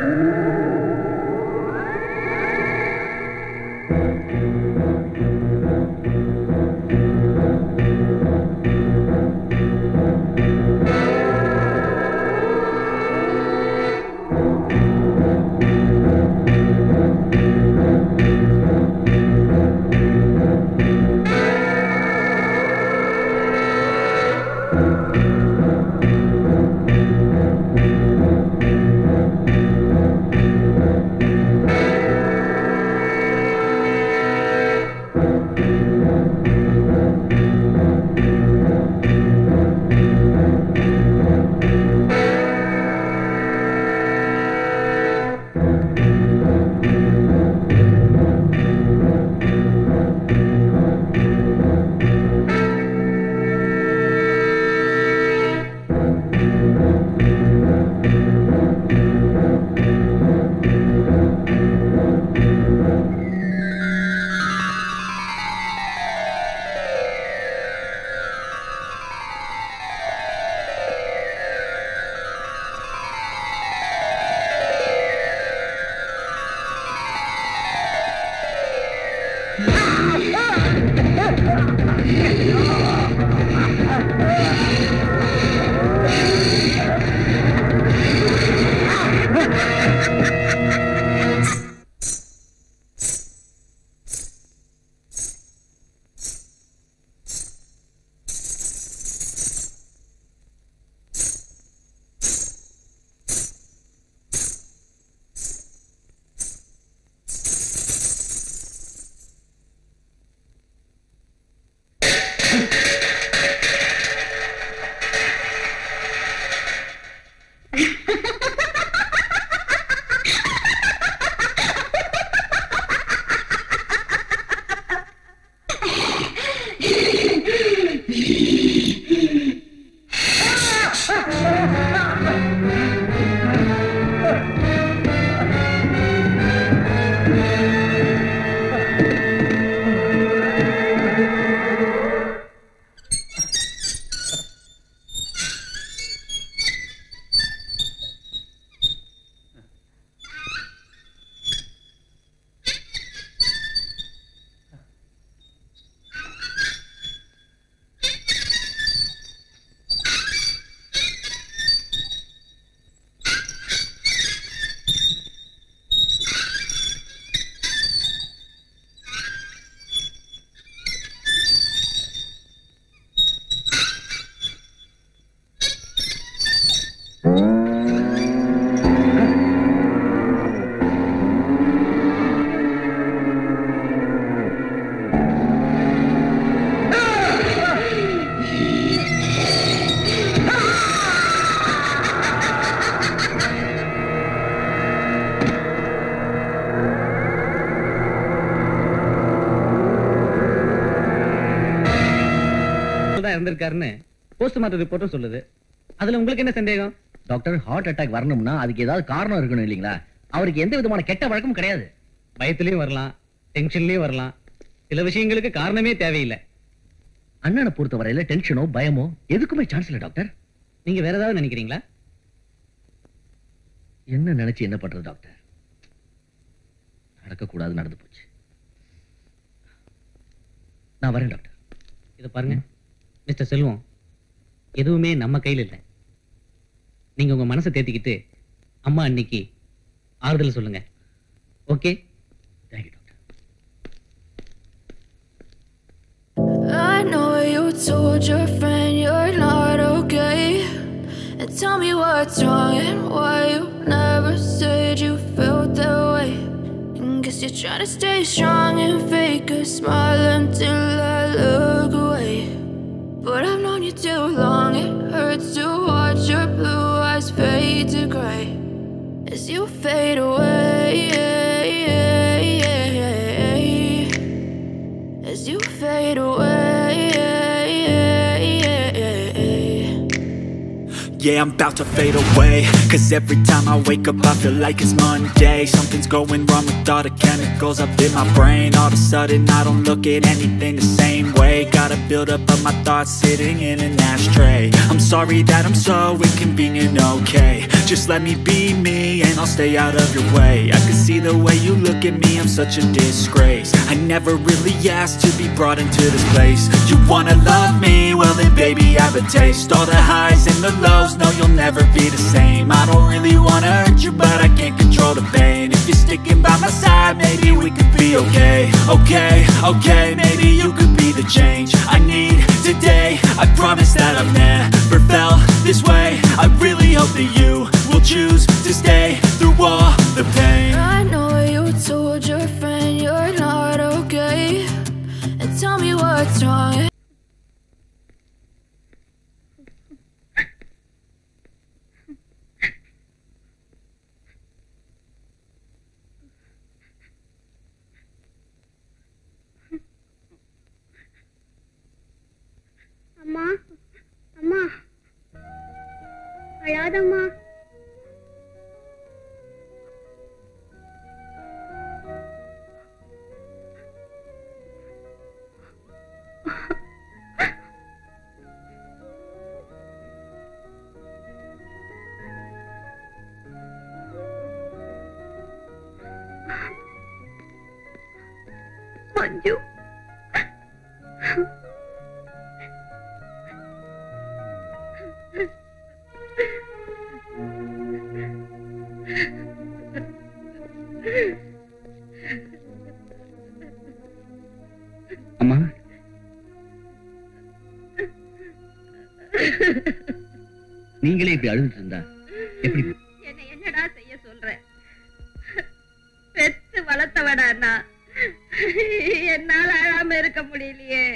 Speaker 3: தான் இருந்திருக்காருன்னு போஸ்ட்மார்ட்டம் ரிப்போர்ட்டும் சொல்லுது அதுல உங்களுக்கு என்ன சந்தேகம்
Speaker 7: டாக்டர் ஹார்ட் அட்டாக் வரணும்னா அதுக்கு ஏதாவது காரணம் இருக்கணும் இல்லைங்களா அவருக்கு எந்த விதமான கெட்ட வழக்கமும் கிடையாது
Speaker 3: பயத்திலயும் வரலாம் டென்ஷன்லயும் வரலாம் சில விஷயங்களுக்கு காரணமே தேவையில்லை
Speaker 7: அண்ணனை பொறுத்த வரையில டென்ஷனோ பயமோ எதுக்குமே சான்ஸ் இல்ல டாக்டர்
Speaker 3: நீங்க வேற ஏதாவது நினைக்கிறீங்களா
Speaker 7: என்ன நினைச்சு என்ன பண்றது டாக்டர் நடக்கக்கூடாது நடந்து போச்சு நான் வரேன் டாக்டர்
Speaker 3: இதை பாருங்க மிஸ்டர் செல்வம் எதுவுமே நம்ம கையில் இல்லை நீங்க உங்க மனசை தேத்திக்கிட்டு அம்மா அன்னைக்கு ஆறுதல் சொல்லுங்க okay
Speaker 7: thank you doctor
Speaker 11: I know you told your friend you're not okay. And tell me what's wrong and why you never said you felt that way. And guess you're trying to stay strong and fake a smile until I look away. But I've known you too long, it hurts to watch your blue eyes fade to gray as you fade away. As you fade away,
Speaker 12: yeah, I'm about to fade away Cause every time I wake up I feel like it's Monday Something's going wrong with all the chemicals up in my brain All of a sudden I don't look at anything the same way Gotta build up of my thoughts sitting in an ashtray I'm sorry that I'm so inconvenient, okay Just let me be me and I'll stay out of your way I can see the way you look at me, I'm such a disgrace I never really asked to be brought into this place You wanna love me? Well then baby I have a taste All the highs and the lows, no you'll never be the same I don't really wanna hurt you but I can't control the pain If you're sticking by my side, maybe we could be okay Okay, okay, maybe you could be the change I need today I promise that I've never felt this way I really hope that you will choose to stay through all the pain
Speaker 11: I know you told your friend you're not okay. And tell me what's wrong.
Speaker 9: அம்மா அம்மா அழாதம்மா
Speaker 5: மஞ்சு
Speaker 7: அம்மா நீங்களே இப்படி அழுதுட்டு இருந்தா எப்படி
Speaker 5: என்ன என்னடா செய்ய சொல்ற பெத்து வளர்த்தவடா நான் என்னால அழாம இருக்க முடியலையே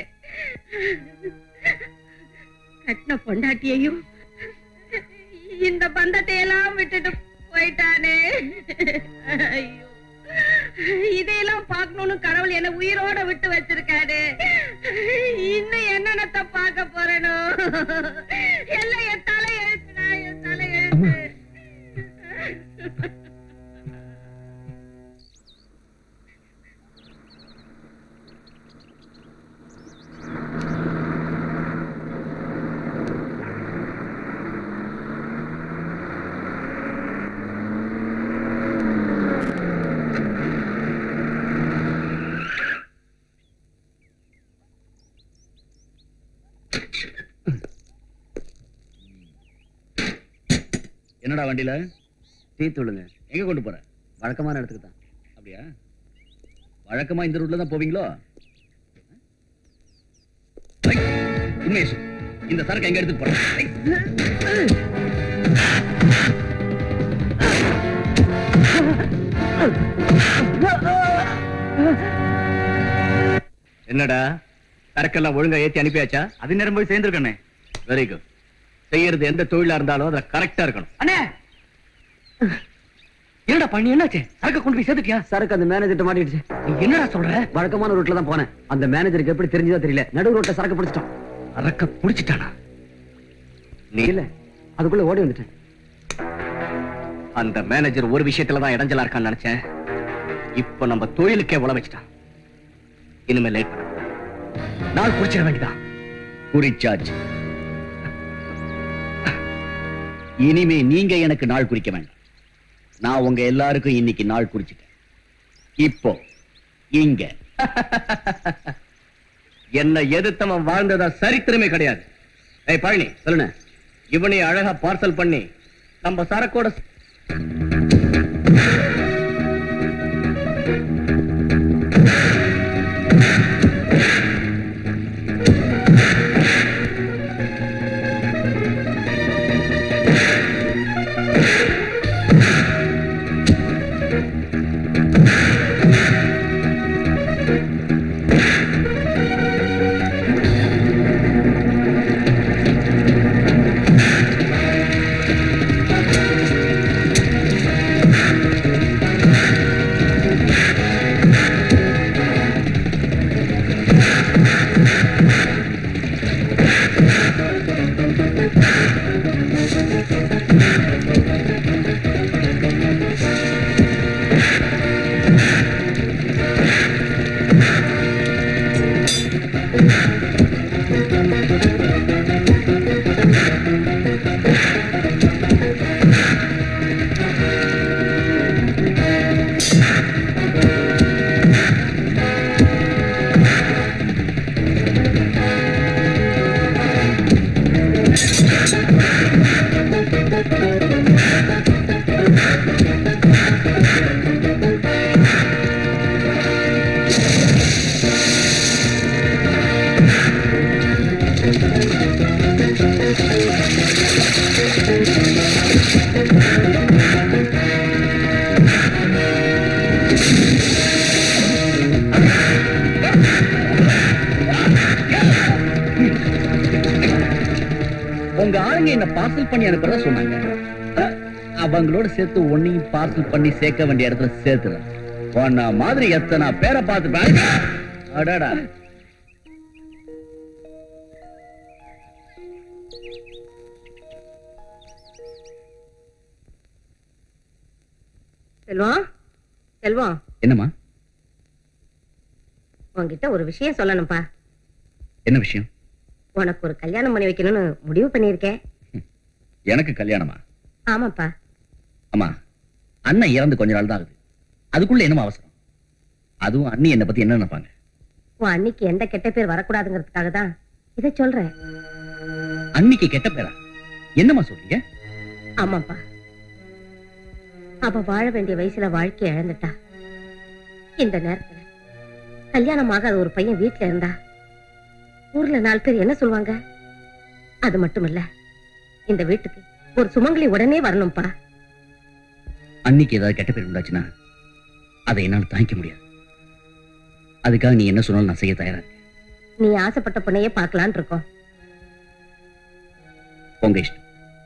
Speaker 5: கட்டின பொண்டாட்டியையும் இந்த பந்தத்தை எல்லாம் விட்டுட்டு போயிட்டானே ஐயோ இதையெல்லாம் பார்க்கணும்னு கடவுள் என்ன உயிரோட விட்டு வச்சிருக்காரு இன்னும் என்னென்னத்த பார்க்க போறேனோ எல்லாம் என் தலை எழுத்துடா என் தலை எழுத்து
Speaker 7: என்னடா வண்டியில
Speaker 3: டீ தூளுங்க
Speaker 7: எங்க கொண்டு போற
Speaker 3: வழக்கமான இடத்துக்கு தான்
Speaker 7: அப்படியா வழக்கமா இந்த ரூட்ல தான் போவீங்களோ ஐ, உண்மையை சொல்லு. இந்த சரக்கு எங்க எடுத்துட்டு போற ஐ.
Speaker 3: என்னடா சரக்கெல்லாம் ஒழுங்கா ஏத்தி அனுப்பியாச்சா
Speaker 10: அது நேரம் போய் சேர்ந்துருக்கண்ணே
Speaker 3: வெரி குட் செய்யறது எந்த தொழிலா இருந்தாலும் அதுல கரெக்டா இருக்கணும்
Speaker 8: அண்ணே என்னடா பண்ணி என்னாச்சு சரக்கு கொண்டு போய் சேர்த்துட்டியா
Speaker 3: சரக்கு அந்த மேனேஜர்ட்ட மாட்டிடுச்சு
Speaker 8: நீ என்னடா சொல்ற
Speaker 3: வழக்கமான ரூட்ல தான் போனேன் அந்த மேனேஜருக்கு எப்படி தெரிஞ்சதா தெரியல நடு ரோட்ல சரக்கு பிடிச்சிட்டான்
Speaker 8: சரக்க புடிச்சிட்டானா
Speaker 3: நீ இல்ல அதுக்குள்ள ஓடி வந்துட்டேன் அந்த மேனேஜர் ஒரு விஷயத்துல தான் இடைஞ்சலா இருக்கான்னு நினைச்சேன் இப்ப நம்ம தொழிலுக்கே உழ வச்சுட்டான் இனிமே லேட் பண்ண
Speaker 8: நாள் குறிச்சிட வேண்டியதா
Speaker 7: குறிச்சாச்சு இனிமே நீங்க எனக்கு நாள் குறிக்க வேண்டாம் நான் உங்க எல்லாருக்கும் இன்னைக்கு நாள் குறிச்சிட்டேன் இப்போ இங்க
Speaker 3: என்ன எதிர்த்தவன் வாழ்ந்ததா சரித்திரமே கிடையாது ஏய் பழனி சொல்லுன இவனை அழகா பார்சல் பண்ணி நம்ம சரக்கோட உங்க ஆளுங்க என்ன பார்சல் பண்ணி அனுப்புறதா சொன்னாங்க அஹ், அவங்களோட சேர்த்து ஒன்னையும் பார்சல் பண்ணி சேர்க்க வேண்டிய இடத்துல சேர்த்துறேன் உன்ன மாதிரி எத்தனை பேரை பார்த்து அடடா
Speaker 4: செல்வம் செல்வம்
Speaker 3: என்னம்மா
Speaker 4: உன்கிட்ட ஒரு விஷயம் சொல்லணும்ப்பா
Speaker 3: என்ன விஷயம்
Speaker 4: உனக்கு ஒரு கல்யாணம் பண்ணி வைக்கணும்னு முடிவு பண்ணியிருக்கேன்
Speaker 3: எனக்கு கல்யாணமா
Speaker 4: ஆமாப்பா
Speaker 3: அம்மா அண்ணன் இறந்து கொஞ்ச நாள் தான் ஆகுது அதுக்குள்ள என்னமா அவசரம் அதுவும் அண்ணி என்னை பத்தி என்ன நினைப்பாங்க
Speaker 4: உன் அன்னைக்கு எந்த கெட்ட பேர் வரக்கூடாதுங்கிறதுக்காக தான் இதை சொல்றேன்
Speaker 3: அன்னிக்கு கெட்ட பேரா என்னம்மா சொல்றீங்க
Speaker 4: ஆமாப்பா அவ வாழ வேண்டிய வயசுல வாழ்க்கைய இழந்துட்டா இந்த நேரத்துல கல்யாணமாக ஒரு பையன் வீட்டுல இருந்தா ஊர்ல நாலு பேர் என்ன சொல்லுவாங்க அது மட்டும் இல்ல இந்த வீட்டுக்கு ஒரு சுமங்கலி உடனே வரணும்ப்பா
Speaker 3: அன்னிக்கு ஏதாவது கெட்ட பேர் உண்டாச்சுன்னா அதை என்னால தாங்கிக்க முடியாது அதுக்காக நீ என்ன சொன்னாலும் நான் செய்ய தயாரா இருக்கேன்
Speaker 4: நீ ஆசைப்பட்ட பொண்ணையே பார்க்கலான் இருக்கோம்
Speaker 3: உங்க இஷ்டம்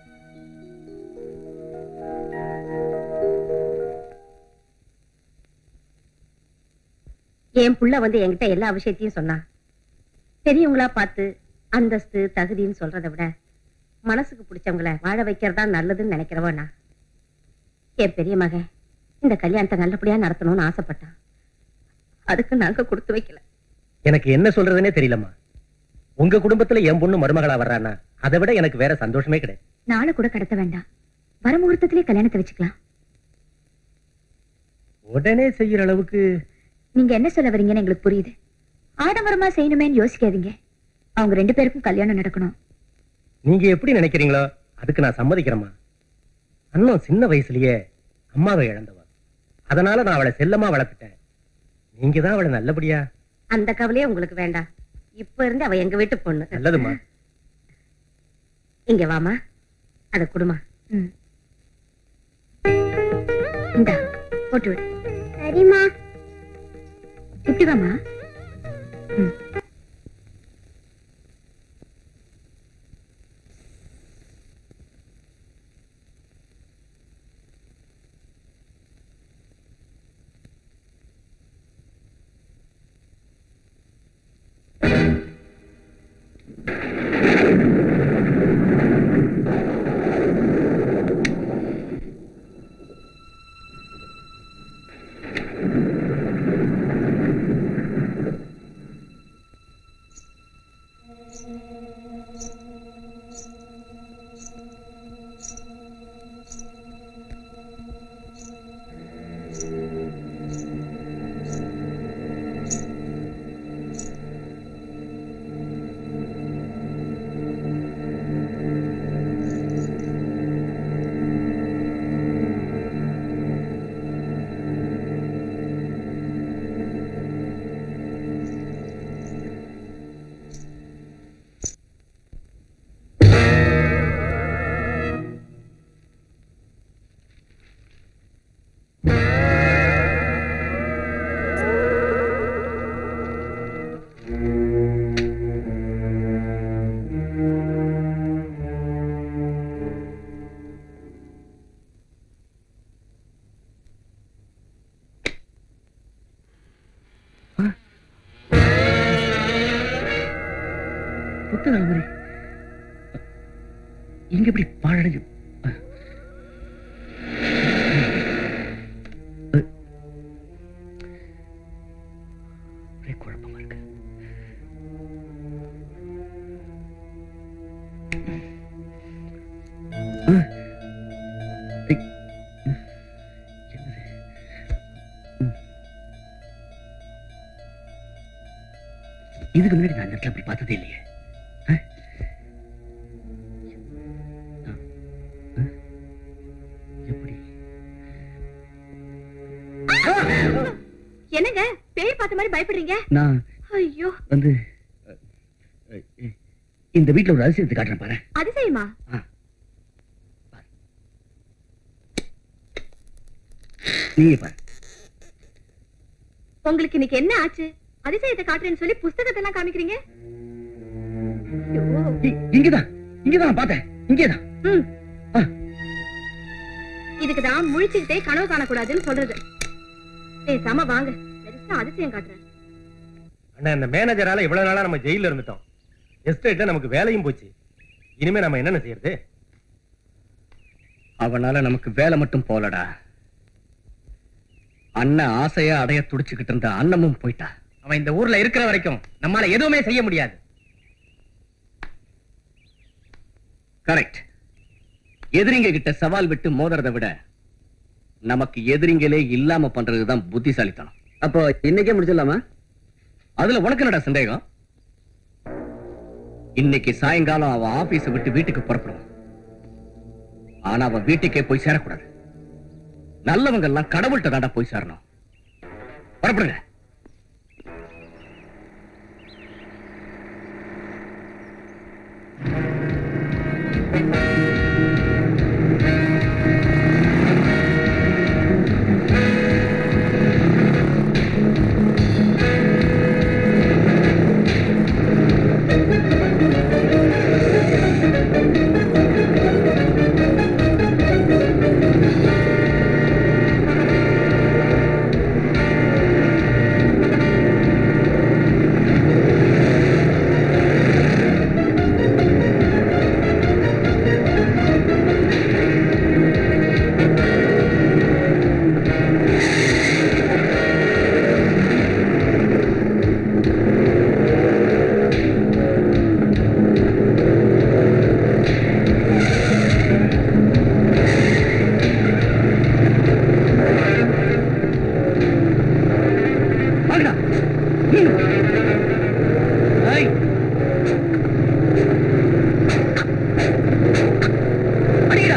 Speaker 4: என் புள்ள வந்து என்கிட்ட எல்லா விஷயத்தையும் சொன்னா பெரியவங்களா பார்த்து அந்தஸ்து தகுதின்னு சொல்றதை விட மனசுக்கு பிடிச்சவங்கள வாழ வைக்கிறதா நல்லதுன்னு நினைக்கிறவா நான் என் பெரிய மகன் இந்த கல்யாணத்தை நல்லபடியா நடத்தணும்னு ஆசைப்பட்டான் அதுக்கு நாங்க கொடுத்து வைக்கல
Speaker 8: எனக்கு என்ன சொல்றதுனே தெரியலம்மா உங்க குடும்பத்துல என் பொண்ணு மருமகளா வர்றானா அதை விட எனக்கு வேற சந்தோஷமே கிடையாது
Speaker 9: நாளை கூட கடத்த வேண்டாம் வர முகூர்த்தத்திலே கல்யாணத்தை வச்சுக்கலாம்
Speaker 8: உடனே செய்யற அளவுக்கு
Speaker 9: நீங்க என்ன சொல்ல வரீங்கன்னு எங்களுக்கு புரியுது ஆடம்பரமா செய்யணுமேன்னு யோசிக்காதீங்க அவங்க ரெண்டு பேருக்கும் கல்யாணம் நடக்கணும்
Speaker 8: நீங்க எப்படி நினைக்கிறீங்களோ அதுக்கு நான் சம்மதிக்கிறேம்மா அண்ணன் சின்ன வயசுலயே அம்மாவை இழந்தவ அதனால நான் அவளை செல்லமா வளர்த்துட்டேன் நீங்க தான் அவளை நல்லபடியா
Speaker 4: அந்த கவலையே உங்களுக்கு வேண்டாம் இப்ப இருந்து அவ எங்க வீட்டு பொண்ணு
Speaker 8: நல்லதுமா
Speaker 4: இங்க வாமா அத குடுமா
Speaker 9: இந்தா போட்டு விடு
Speaker 5: சரிம்மா
Speaker 9: இப்படி வாமா
Speaker 3: புத்தக அலமாரி இங்க எப்படி பாழடைஞ்சு ஒரே குழப்பமா இருக்கு ஆ. ஐ. என்னது? ம். இதுக்கு முன்னாடி நான் இந்த இடத்துல அப்படி பார்த்ததே இல்லையே ஆ? ஆ. ஆ? எப்படி
Speaker 9: என்னங்க பேய் பார்த்த மாதிரி பயப்படுறீங்க
Speaker 3: நான்
Speaker 9: ஐயோ
Speaker 3: வந்து அ, அ, இந்த வீட்டுல ஒரு அதிசயத்தை காட்டுறேன் பாரு
Speaker 9: அதிசயமா
Speaker 3: நீயே பாரு
Speaker 5: உங்களுக்கு இன்னைக்கு என்ன ஆச்சு அதிசயத்தை காட்டுறேன்னு சொல்லி புஸ்தகத்தை எல்லாம் காமிக்கிறீங்க ஐயோ.
Speaker 3: இ- இங்கதான் இங்கதான் பார்த்தேன் இங்கேதான்
Speaker 5: ம். இதுக்குதான் முழிச்சுக்கிட்டே கனவு காணக்கூடாதுன்னு சொல்றது பேசாம வாங்க பெருசா அதிசயம் காட்டுறேன்
Speaker 8: அண்ணா இந்த மேனேஜரால இவ்வளவு நாளா நம்ம ஜெயில இருந்துட்டோம் எஸ்டேட்ல நமக்கு வேலையும் போச்சு இனிமே நம்ம என்னென்ன செய்யறது
Speaker 3: அவனால நமக்கு வேலை மட்டும் போலடா அண்ணன் ஆசையா அடைய துடிச்சுக்கிட்டு இருந்த அண்ணமும் போயிட்டா
Speaker 8: அவன் இந்த ஊர்ல இருக்கிற வரைக்கும் நம்மால எதுவுமே செய்ய முடியாது
Speaker 3: கரெக்ட் எதிரிங்க கிட்ட சவால் விட்டு மோதுறதை விட நமக்கு எதிரிங்களே இல்லாம பண்றதுதான் புத்திசாலித்தனம் அப்போ இன்னைக்கே முடிச்சிடலாமா அதுல உனக்கு என்னடா சந்தேகம் இன்னைக்கு சாயங்காலம் அவ ஆபீஸ் விட்டு வீட்டுக்கு புறப்படும் ஆனா அவ வீட்டுக்கே போய் சேரக்கூடாது நல்லவங்க எல்லாம் கடவுள்கிட்ட தாண்டா போய் சேரணும் புறப்படுங்க வாங்கடா ம். ஏய். அடிக்கடா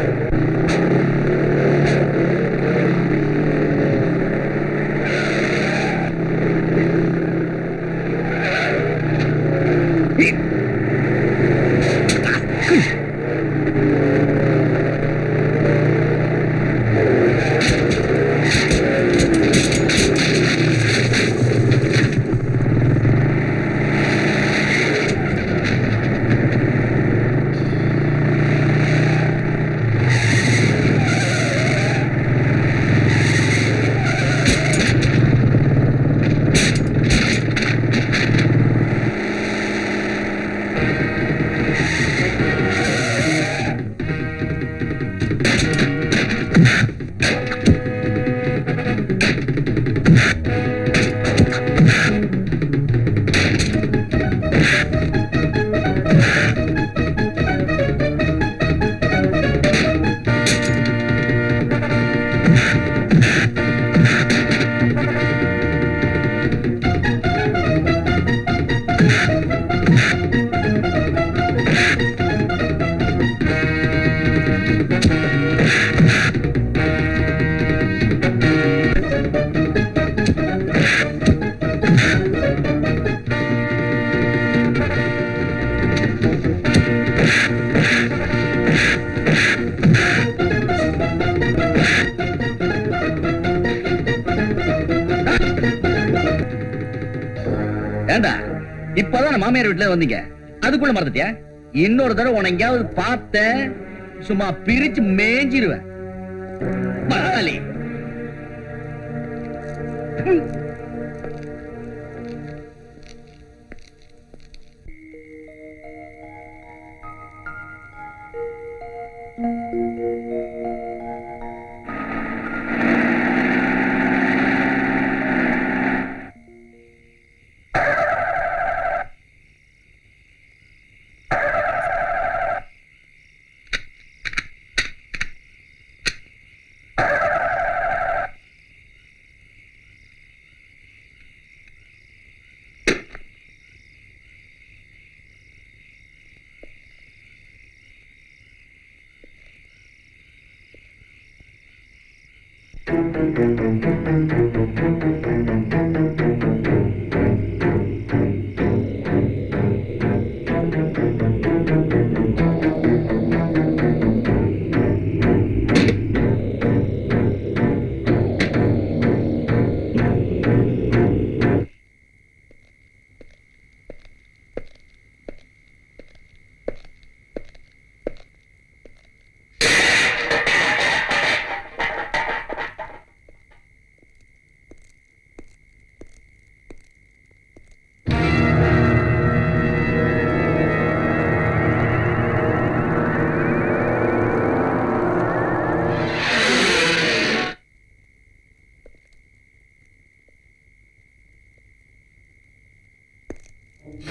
Speaker 3: ஏண்டா இப்பதான் மாமியார் வீட்டுல வந்தீங்க அதுக்குள்ள மறந்துட்டியா இன்னொரு தடவை உன எங்கேயாவது பார்த்தேன் சும்மா பிரிச்சு மேஞ்சிருவேன் மகாலி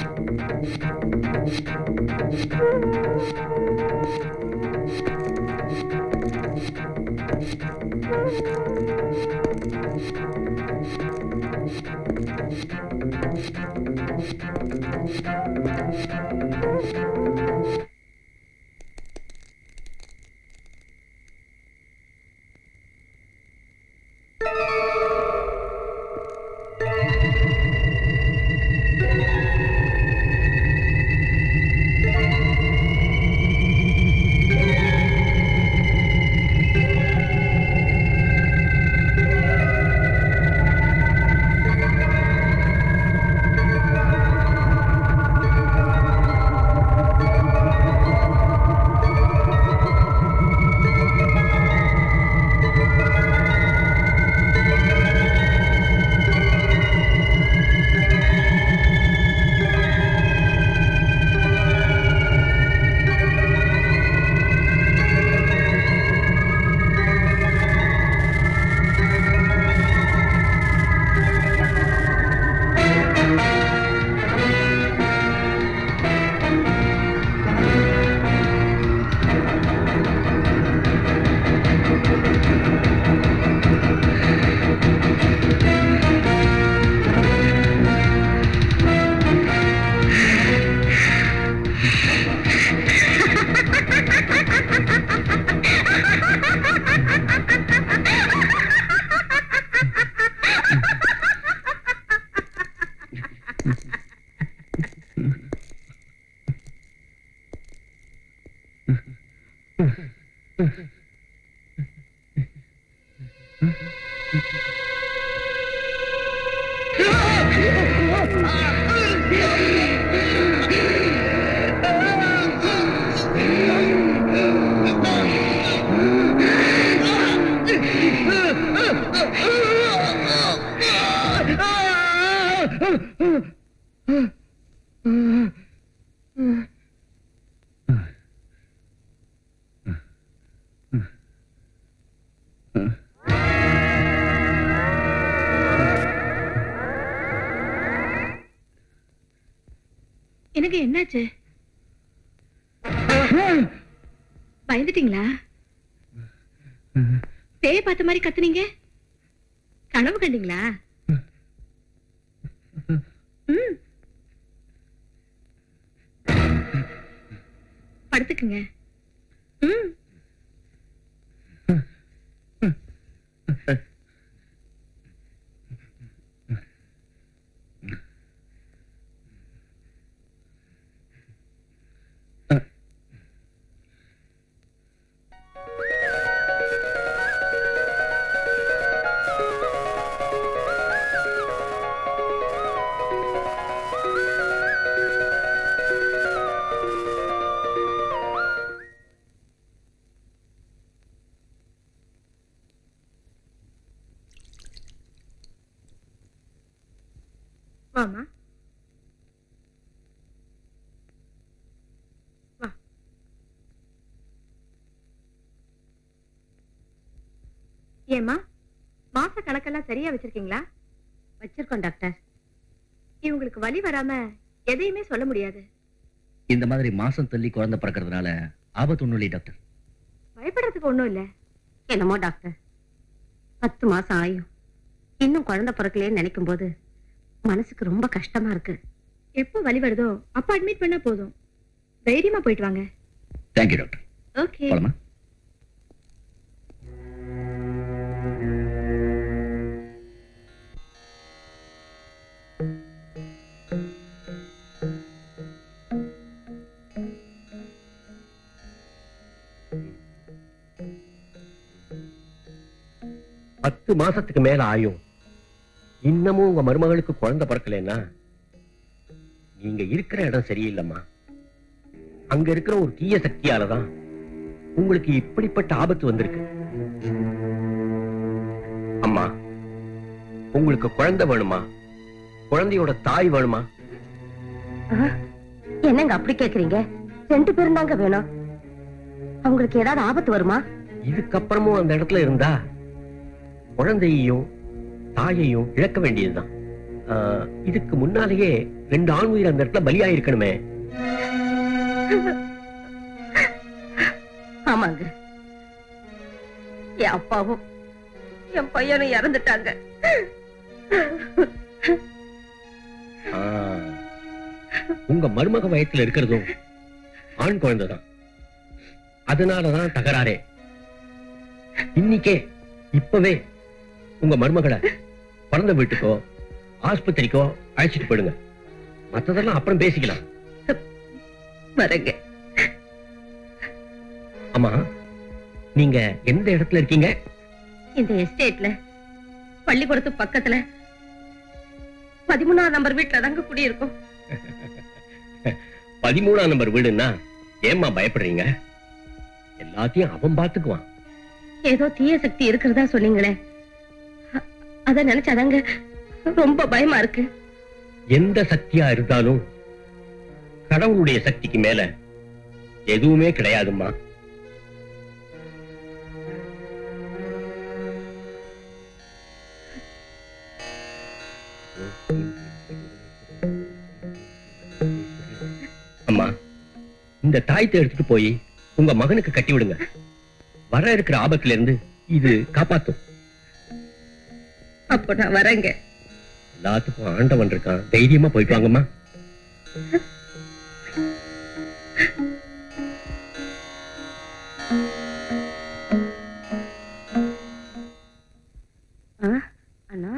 Speaker 9: எனக்கு என்னாச்சு பயந்துட்டீங்களா பேய பார்த்த மாதிரி கத்துனீங்க கனவு கண்டீங்களா ம். படுத்துக்குங்க ம் வாமா வா ஏம்மா மாச கணக்கெல்லாம் சரியா வச்சிருக்கீங்களா
Speaker 4: வச்சிருக்கோம் டாக்டர்
Speaker 9: இவங்களுக்கு வலி வராம எதையுமே சொல்ல முடியாது
Speaker 7: இந்த மாதிரி மாசம் தள்ளி குழந்தை பிறக்கிறதுனால ஆபத்து ஒண்ணும் இல்லை டாக்டர்
Speaker 9: பயப்படுறதுக்கு ஒண்ணும் இல்ல
Speaker 4: என்னமோ டாக்டர் பத்து மாசம் ஆயும் இன்னும் குழந்தை பிறக்கலையேன்னு நினைக்கும் போது மனசுக்கு ரொம்ப கஷ்டமா இருக்கு
Speaker 9: எப்போ வலி வருதோ அப்ப அட்மிட் பண்ணா போதும் தைரியமா போயிட்டு வாங்க
Speaker 7: தேங்க்யூ டாக்டர்
Speaker 9: ஓகே
Speaker 7: போலாமா
Speaker 8: பத்து மாசத்துக்கு மேல ஆயும் இன்னமும் உங்க மருமகளுக்கு குழந்தை பிறக்கலைன்னா நீங்க இருக்கிற இடம் சரியில்லைம்மா அங்க இருக்கிற ஒரு தீய சக்தியாலதான் உங்களுக்கு இப்படிப்பட்ட ஆபத்து வந்திருக்கு அம்மா உங்களுக்கு குழந்தை வேணுமா குழந்தையோட தாய் வேணுமா
Speaker 4: என்னங்க அப்படி கேக்குறீங்க ரெண்டு பேரும் தாங்க வேணும் அவங்களுக்கு ஏதாவது ஆபத்து வருமா
Speaker 8: இதுக்கப்புறமும் அந்த இடத்துல இருந்தா குழந்தையையும் தாயையும் இழக்க வேண்டியதுதான் ஆ, இதுக்கு முன்னாலேயே ரெண்டு ஆண் உயிர் அந்த இடத்துல பலியாயிருக்கணுமே
Speaker 5: ஆமாங்க என் அப்பாவும் என் பையனும் இறந்துட்டாங்க
Speaker 8: ஆ, உங்க மருமக வயத்துல இருக்கிறதும் ஆண் குழந்தைதான் அதனாலதான் தகராறே இன்னிக்கே இப்பவே உங்க மருமகளை பிறந்த வீட்டுக்கோ ஆஸ்பத்திரிக்கோ அழைச்சிட்டு போயிடுங்க மத்ததெல்லாம் அப்புறம் பேசிக்கலாம்
Speaker 5: வரங்க
Speaker 8: அம்மா நீங்க எந்த இடத்துல இருக்கீங்க
Speaker 5: இந்த எஸ்டேட்ல பள்ளிக்கூடத்து பக்கத்துல பதிமூணாம் நம்பர் வீட்டுல தாங்க குடியிருக்கோம்
Speaker 8: பதிமூணாம் நம்பர் வீடுன்னா ஏம்மா பயப்படுறீங்க எல்லாத்தையும் அவன் பாத்துக்குவான்
Speaker 5: ஏதோ தீய சக்தி இருக்கிறதா சொன்னீங்களே அ- அத நினைச்சாதாங்க ரொம்ப பயமா இருக்கு
Speaker 8: எந்த சக்தியா இருந்தாலும் கடவுளுடைய சக்திக்கு மேல எதுவுமே கிடையாதும்மா அம்மா இந்த தாயத்தை எடுத்துட்டு போய் உங்க மகனுக்கு கட்டி விடுங்க வர இருக்கிற ஆபத்துல இருந்து இது காப்பாத்தும்
Speaker 5: அப்ப நான் வரேங்க
Speaker 8: எல்லாத்துக்கும் ஆண்டவன் இருக்கான் தைரியமா போயிட்டு வாங்கம்மா
Speaker 5: ஆ, அண்ணா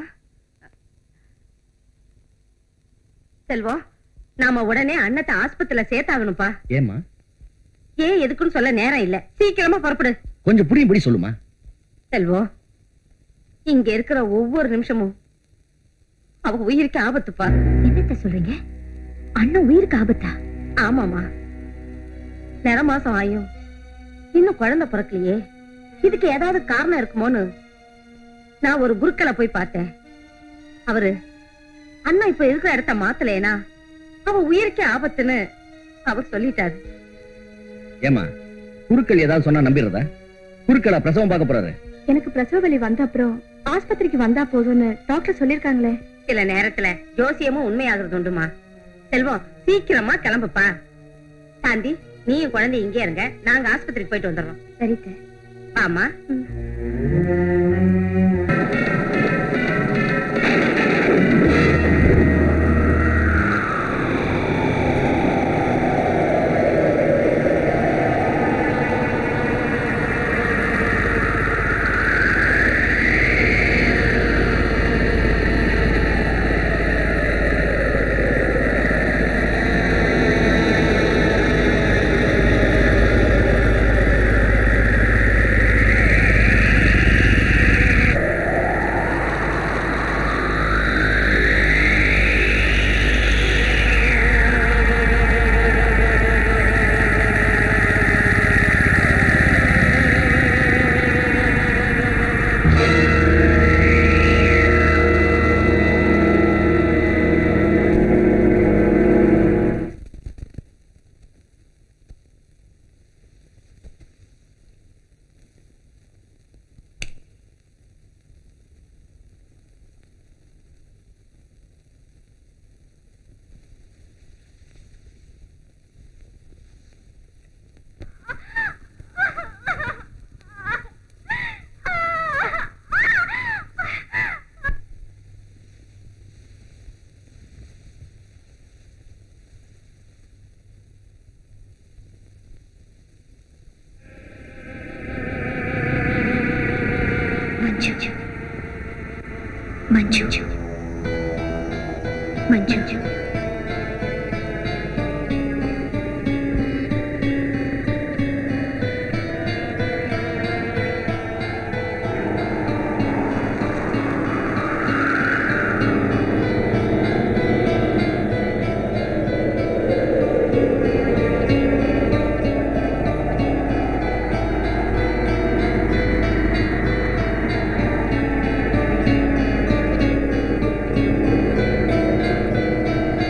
Speaker 5: செல்வம் நாம உடனே அண்ணத்தை ஆஸ்பத்திரியில சேர்த்தாகணும்ப்பா
Speaker 7: ஏம்மா
Speaker 5: ஏன் எதுக்குன்னு சொல்ல நேரம் இல்ல சீக்கிரமா புறப்படு
Speaker 7: கொஞ்சம் புரியும்படி சொல்லுமா
Speaker 5: செல்வம் இங்க இருக்கிற ஒவ்வொரு நிமிஷமும் அவங்க உயிருக்கு ஆபத்துப்பா
Speaker 9: என்னத்த சொல்றீங்க அண்ணன் உயிருக்கு ஆபத்தா
Speaker 5: ஆமாமா நிற மாசம் ஆயும் இன்னும் குழந்தை பிறக்கலையே இதுக்கு ஏதாவது காரணம் இருக்குமோன்னு நான் ஒரு குருக்களை போய் பார்த்தேன் அவரு அண்ணா இப்ப இருக்கிற இடத்த மாத்தலேனா அவ உயிருக்கே ஆபத்துன்னு அவர் சொல்லிட்டாரு
Speaker 7: ஏமா குருக்கள் ஏதாவது சொன்னா நம்பிடுறதா குருக்களா பிரசவம் பார்க்க போறாரு
Speaker 9: எனக்கு பிரசவ வலி வந்த அப்புறம் ஆஸ்பத்திரிக்கு வந்தா போதும்னு டாக்டர் சொல்லிருக்காங்களே
Speaker 5: சில நேரத்துல ஜோசியமும் உண்மையாகிறது உண்டுமா செல்வம் சீக்கிரமா கிளம்புப்பா சாந்தி நீயும் குழந்தை இங்கே இருங்க நாங்க ஆஸ்பத்திரிக்கு போயிட்டு வந்துடுறோம்
Speaker 9: சரித்த
Speaker 5: ஆமா
Speaker 9: மஞ்சு மஞ்சு மஞ்சு
Speaker 11: Thank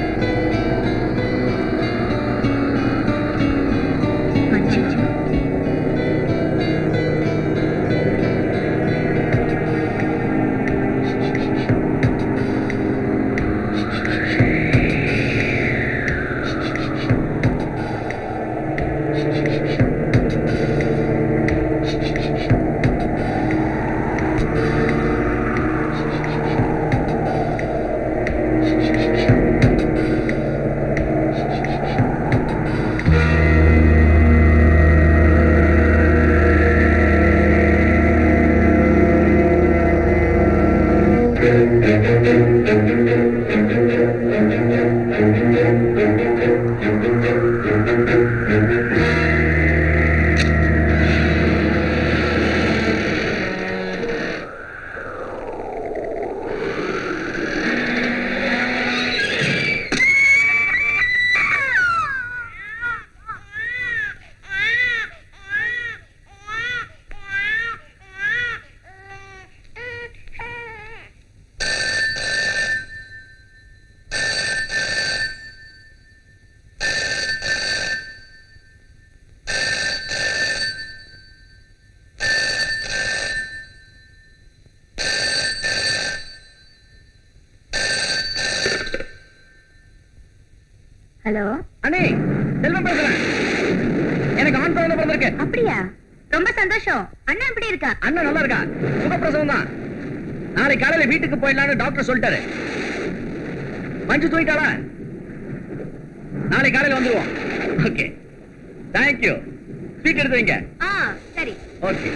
Speaker 9: ஹலோ
Speaker 3: அண்ணே செல்வம் பேசுறேன் எனக்கு ஆண் குழந்தை பிறந்திருக்கு
Speaker 9: அப்படியா ரொம்ப சந்தோஷம் அண்ணன் எப்படி இருக்கா
Speaker 3: அண்ணன் நல்லா இருக்கா சுகப்பிரசவம் தான் நாளை காலையில வீட்டுக்கு போயிடலாம்னு டாக்டர் சொல்லிட்டாரு மஞ்சு தூக்கிட்டாளா நாளை காலையில வந்துருவோம் ஓகே தேங்க்யூ ஸ்வீட் எடுத்து வைங்க
Speaker 9: ஆ சரி
Speaker 3: ஓகே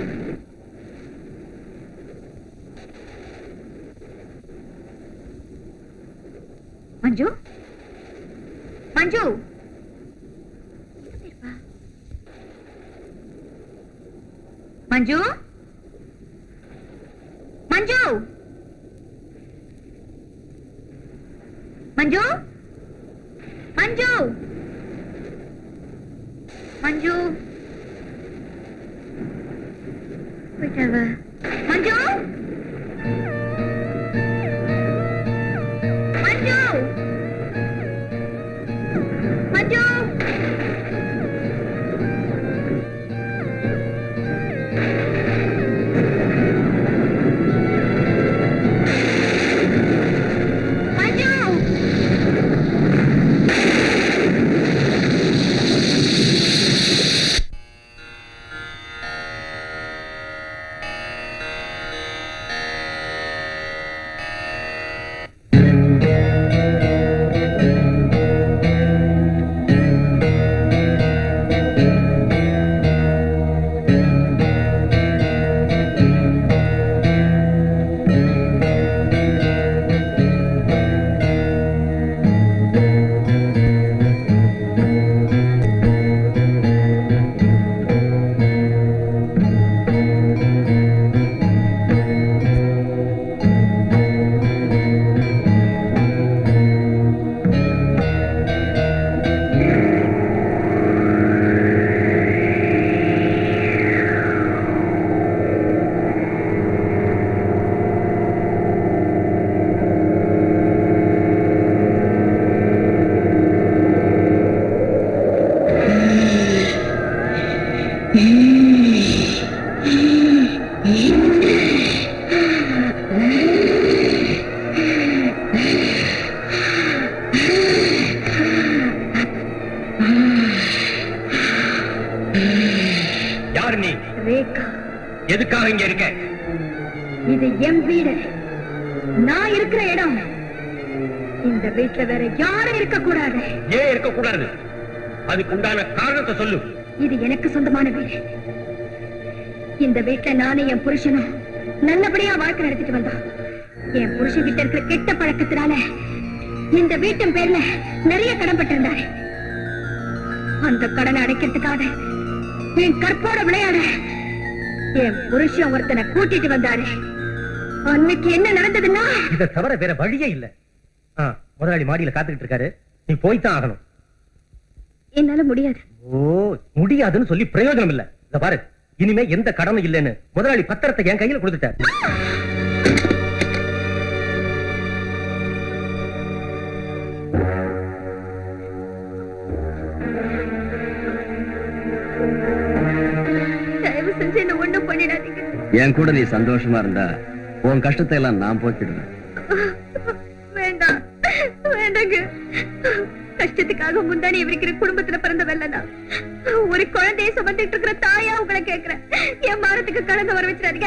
Speaker 9: மஞ்சு மஞ்சு மஞ்சு மஞ்சு மஞ்சு மஞ்சு மஞ்சு போயிட்டாவ மஞ்சு மஞ்சு மஞ்சு மஞ்சு
Speaker 8: யார் நீ
Speaker 9: ரேகா
Speaker 8: எதுக்காக இங்க இருக்க
Speaker 9: இது என் வீடு நான் இருக்கிற இடம் இந்த வீட்டுல வேற யாரும் இருக்க கூடாது
Speaker 8: ஏன் இருக்க கூடாது அதுக்கு உண்டான காரணத்தை சொல்லு
Speaker 9: இது எனக்கு சொந்தமான வீடு இந்த வீட்டுல நானும் என் புருஷனும் நல்லபடியா வாழ்க்கை நடத்திட்டு வந்தோம் என் புருஷன் கிட்ட இருக்கிற கெட்ட பழக்கத்தினால இந்த வீட்டின் பேர்ல நிறைய கடன் பட்டிருந்தாரு அந்த கடனை அடைக்கிறதுக்காக என் கற்போட விளையாட என் புருஷன் ஒருத்தனை கூட்டிட்டு வந்தாரு அன்னைக்கு என்ன நடந்ததுன்னா
Speaker 8: இதை தவிர வேற வழியே இல்ல ஆ, முதலாளி மாடியில காத்துக்கிட்டு இருக்காரு நீ போய்தான் ஆகணும்
Speaker 9: என்னால முடியாது
Speaker 8: ஓ முடியாதுன்னு சொல்லி பிரயோஜனம் இல்ல இத பாரு இனிமே எந்த கடனும் இல்லைன்னு முதலாளி பத்திரத்தை என் கையில கொடுத்துட்டார்
Speaker 9: தயவு செஞ்சு என்ன ஒண்ணும் பண்ணிடாதீங்க
Speaker 7: என் கூட நீ சந்தோஷமா இருந்தா உன் கஷ்டத்தை எல்லாம் நான் போக்கிடுவேன்
Speaker 9: வேண்டாம் வேண்டாங்க கஷ்டத்துக்காக முந்தானி விரிக்கிற குடும்பத்துல பிறந்த வெள்ளனா ஒரு குழந்தைய சுமந்துட்டு இருக்கிற தாயா உங்களை கேக்குறேன் என் மாரத்துக்கு கலந்து வர வச்சிடாதீங்க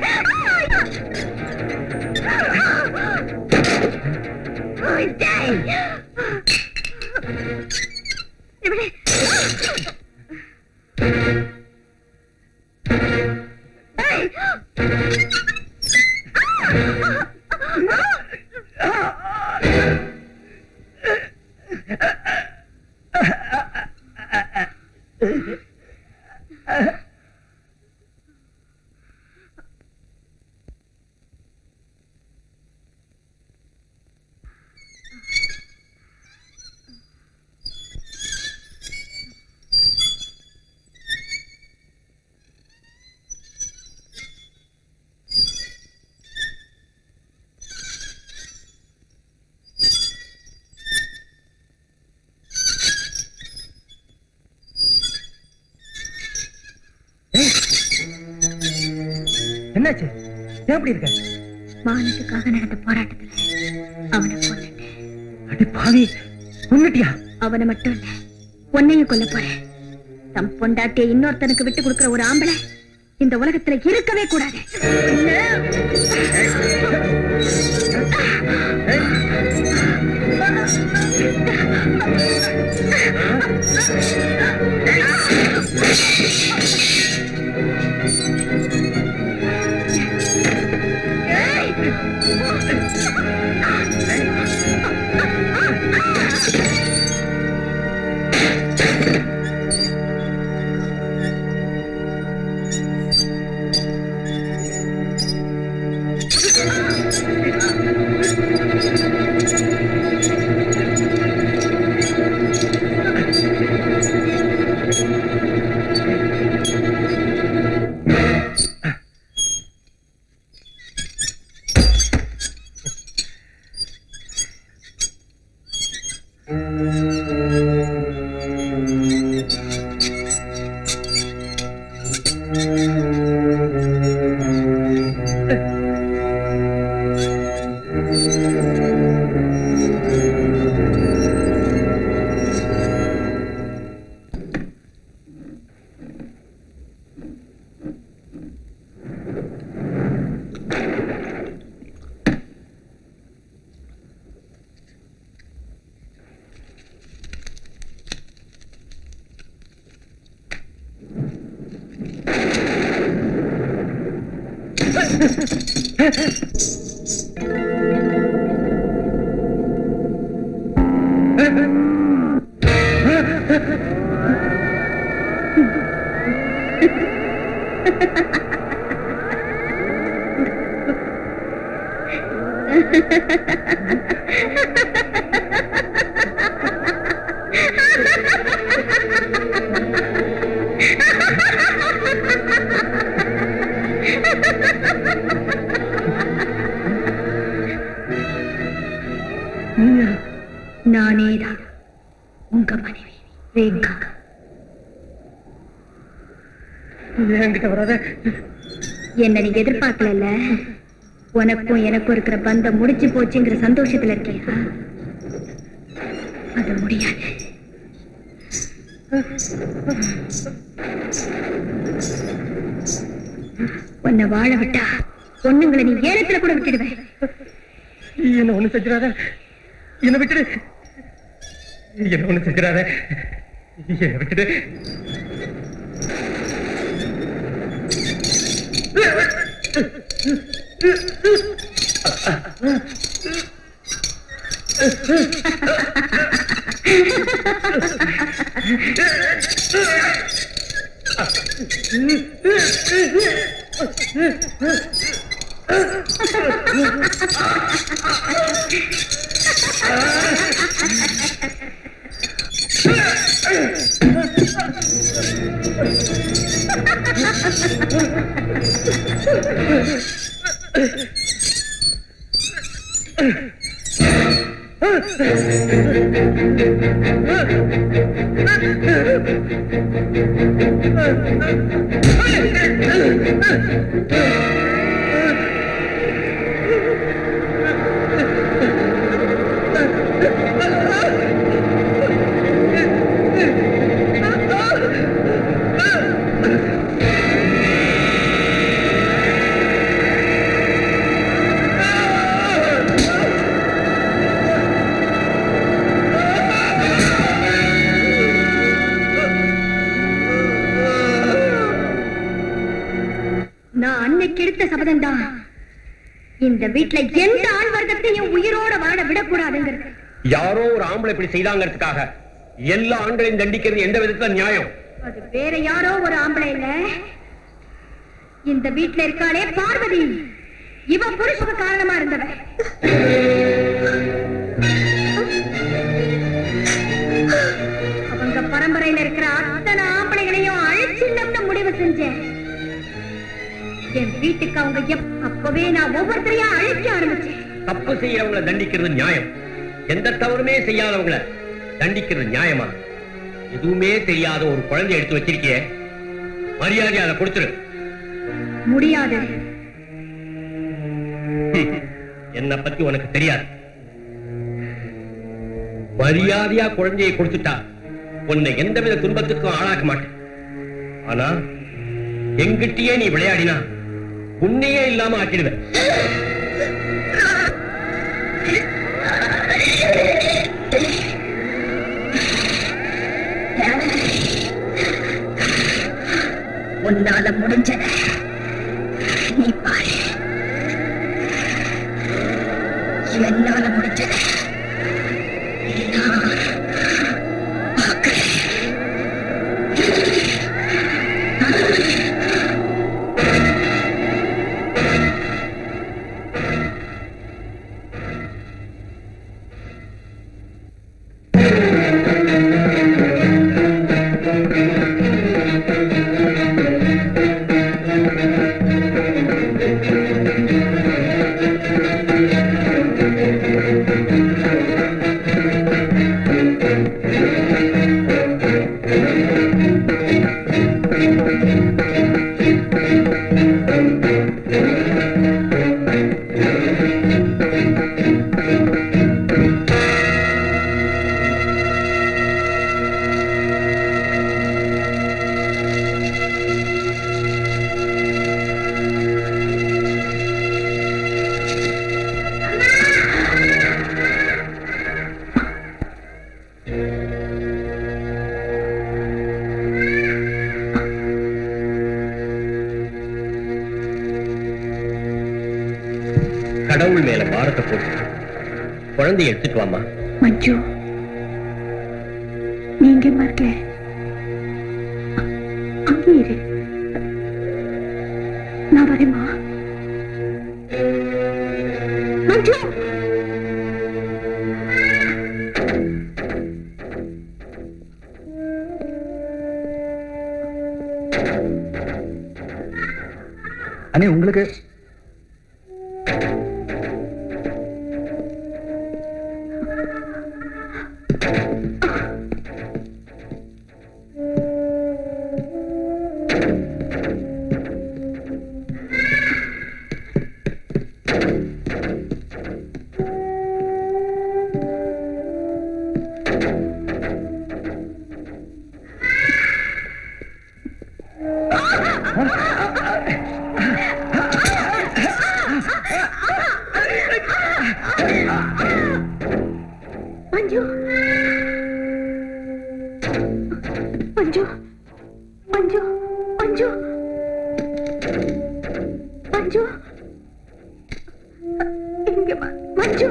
Speaker 9: இப்படி ஏய்!
Speaker 3: என்னாச்சு ஏன் அப்படி இருக்க
Speaker 9: மானத்துக்காக நடந்த போராட்டத்துல அவனை கொன்னுட்டேன்
Speaker 3: அடி பாவி கொன்னுட்டியா
Speaker 9: அவனை மட்டும் இல்ல உன்னையும் கொல்ல போறேன் தம் பொண்டாட்டியை இன்னொருத்தனுக்கு விட்டு கொடுக்கிற ஒரு ஆம்பளை இந்த உலகத்துல இருக்கவே கூடாது நானேதான் உங்க மனைவி ரேகா
Speaker 3: என்கிட்ட வராத
Speaker 9: என்ன நீங்க எதிர்பார்க்கல உனக்கும் எனக்கும் இருக்கிற பந்தம் முடிச்சு போச்சுங்கிற சந்தோஷத்துல இருக்கியா அது முடியாது உன்னை வாழ விட்டா பொண்ணுங்களை நீ ஏலத்துல கூட விட்டுடுவேன்
Speaker 3: என்ன ஒண்ணு செஞ்சிடாத என்ன விட்டுடு என்ன ஒண்ணு செஞ்சிடாத என்ன விட்டுடு
Speaker 9: நான் அன்னைக்கு எடுத்த சபதம் தான் இந்த வீட்டுல எந்த ஆண் வர்க்கத்தையும் உயிரோட வாழ விடக்கூடாதுங்கிறது
Speaker 8: யாரோ ஒரு ஆம்பளை இப்படி செய்தாங்கிறதுக்காக எல்லா ஆண்களையும் தண்டிக்கிறது எந்த விதத்துல நியாயம்
Speaker 9: அது வேற யாரோ ஒரு ஆம்பளை இல்ல இந்த வீட்டுல இருக்காளே பார்வதி இவ புருஷனுக்கு காரணமா இருந்தவ அவங்க பரம்பரையில இருக்கிற அத்தனை ஆம்பளைகளையும் அழிச்சிடணும்னு முடிவு செஞ்சேன் என் வீட்டுக்கு அவங்க எப்- அப்பவே நான் ஒவ்வொருத்தரையும் அழிக்க ஆரம்பிச்சேன்
Speaker 8: தப்பு செய்யறவங்களை தண்டிக்கிறது நியாயம் எந்த தவறுமே செய்யாதவங்கள தண்டிக்கிறது நியாயமா எதுவுமே தெரியாத ஒரு குழந்தை எடுத்து வச்சிருக்கியே மரியாதை அதை கொடுத்துரு
Speaker 9: முடியாது
Speaker 8: என்னை பத்தி உனக்கு தெரியாது மரியாதையா குழந்தையை கொடுத்துட்டா உன்னை எந்தவித துன்பத்துக்கும் ஆளாக்க மாட்டேன் ஆனா எங்கிட்டயே நீ விளையாடினா உன்னையே இல்லாம ஆக்கிடுவேன்
Speaker 9: உன்னால முடிஞ்சத நீ பாரு என்னால முடிஞ்சத நான் பார்க்கிறேன்.
Speaker 8: கடவுள் மேல பாரத்தை போட்டு குழந்தைய எடுத்துட்டு வாமா
Speaker 9: மஞ்சு நீங்க இருக்க அங்கே இரு நான் வரேம்மா மஞ்சு
Speaker 1: அண்ணே உங்களுக்கு
Speaker 9: மஞ்சு மஞ்சு மஞ்சு மஞ்சு மஞ்சு இங்க வா மஞ்சு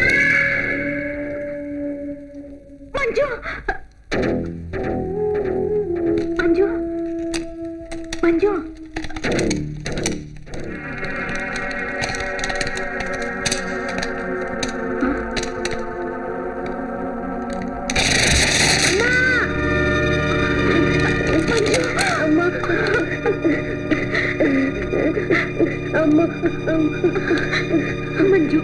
Speaker 9: மஞ்சு மஞ்சு மஞ்சு அம்மா அம்மா மஞ்சு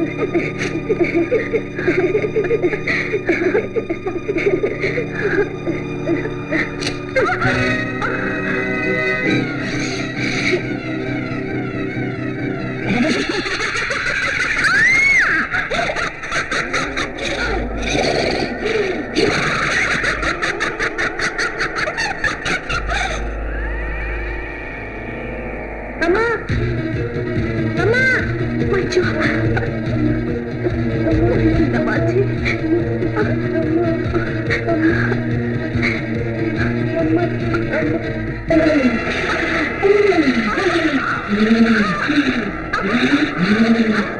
Speaker 9: அம்மா அம்மா மஞ்சு என்னமாச்சு அம்மா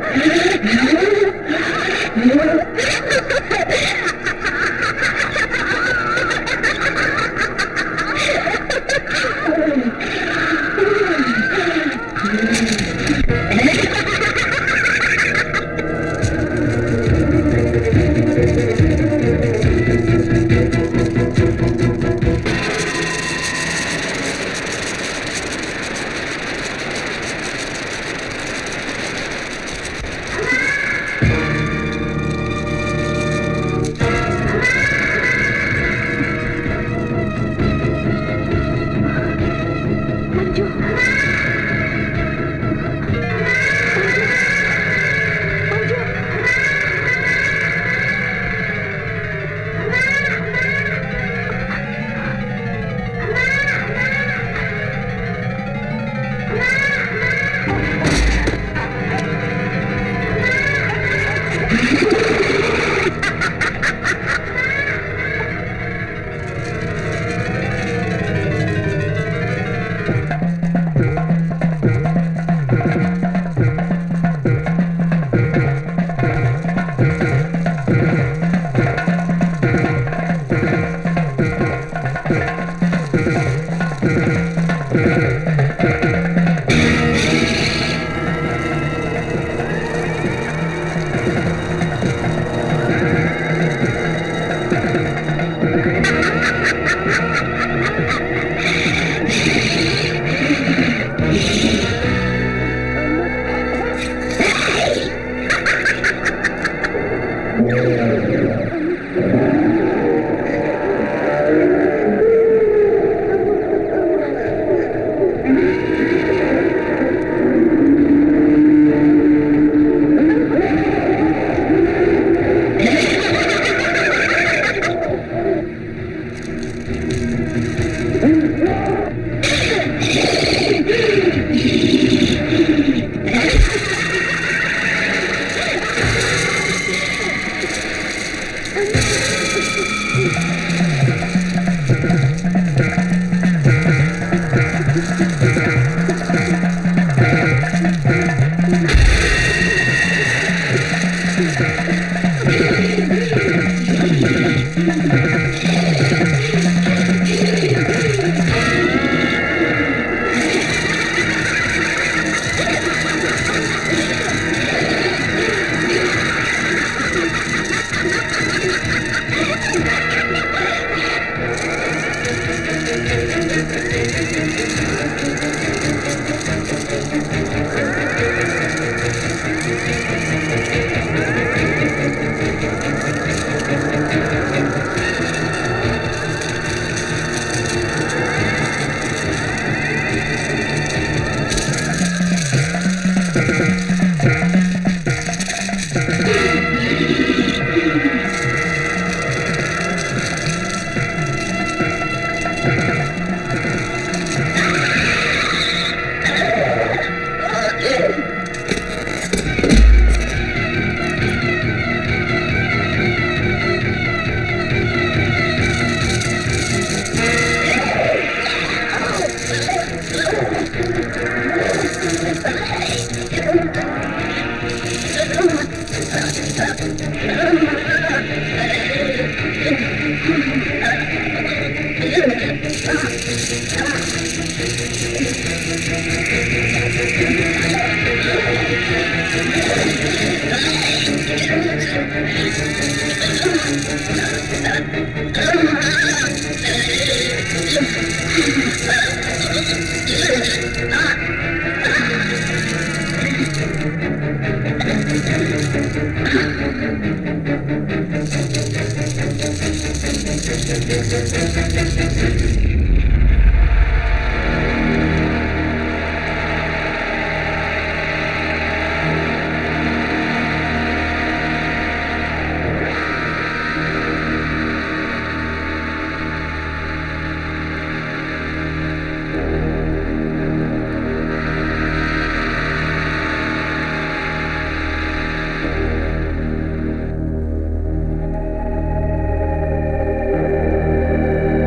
Speaker 11: Thank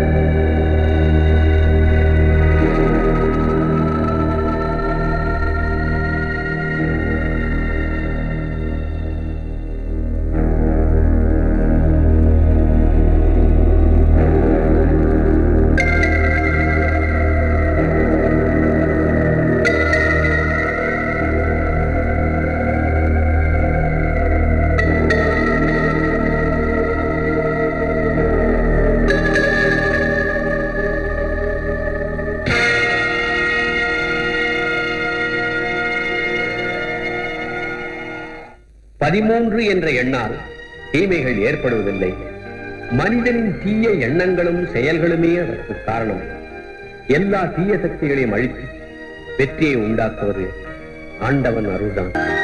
Speaker 8: பதிமூன்று என்ற எண்ணால் தீமைகள் ஏற்படுவதில்லை மனிதனின் தீய எண்ணங்களும் செயல்களுமே அதற்கு காரணம் எல்லா தீய சக்திகளையும் அழித்து வெற்றியை உண்டாக்குவது ஆண்டவன் அருள்தான்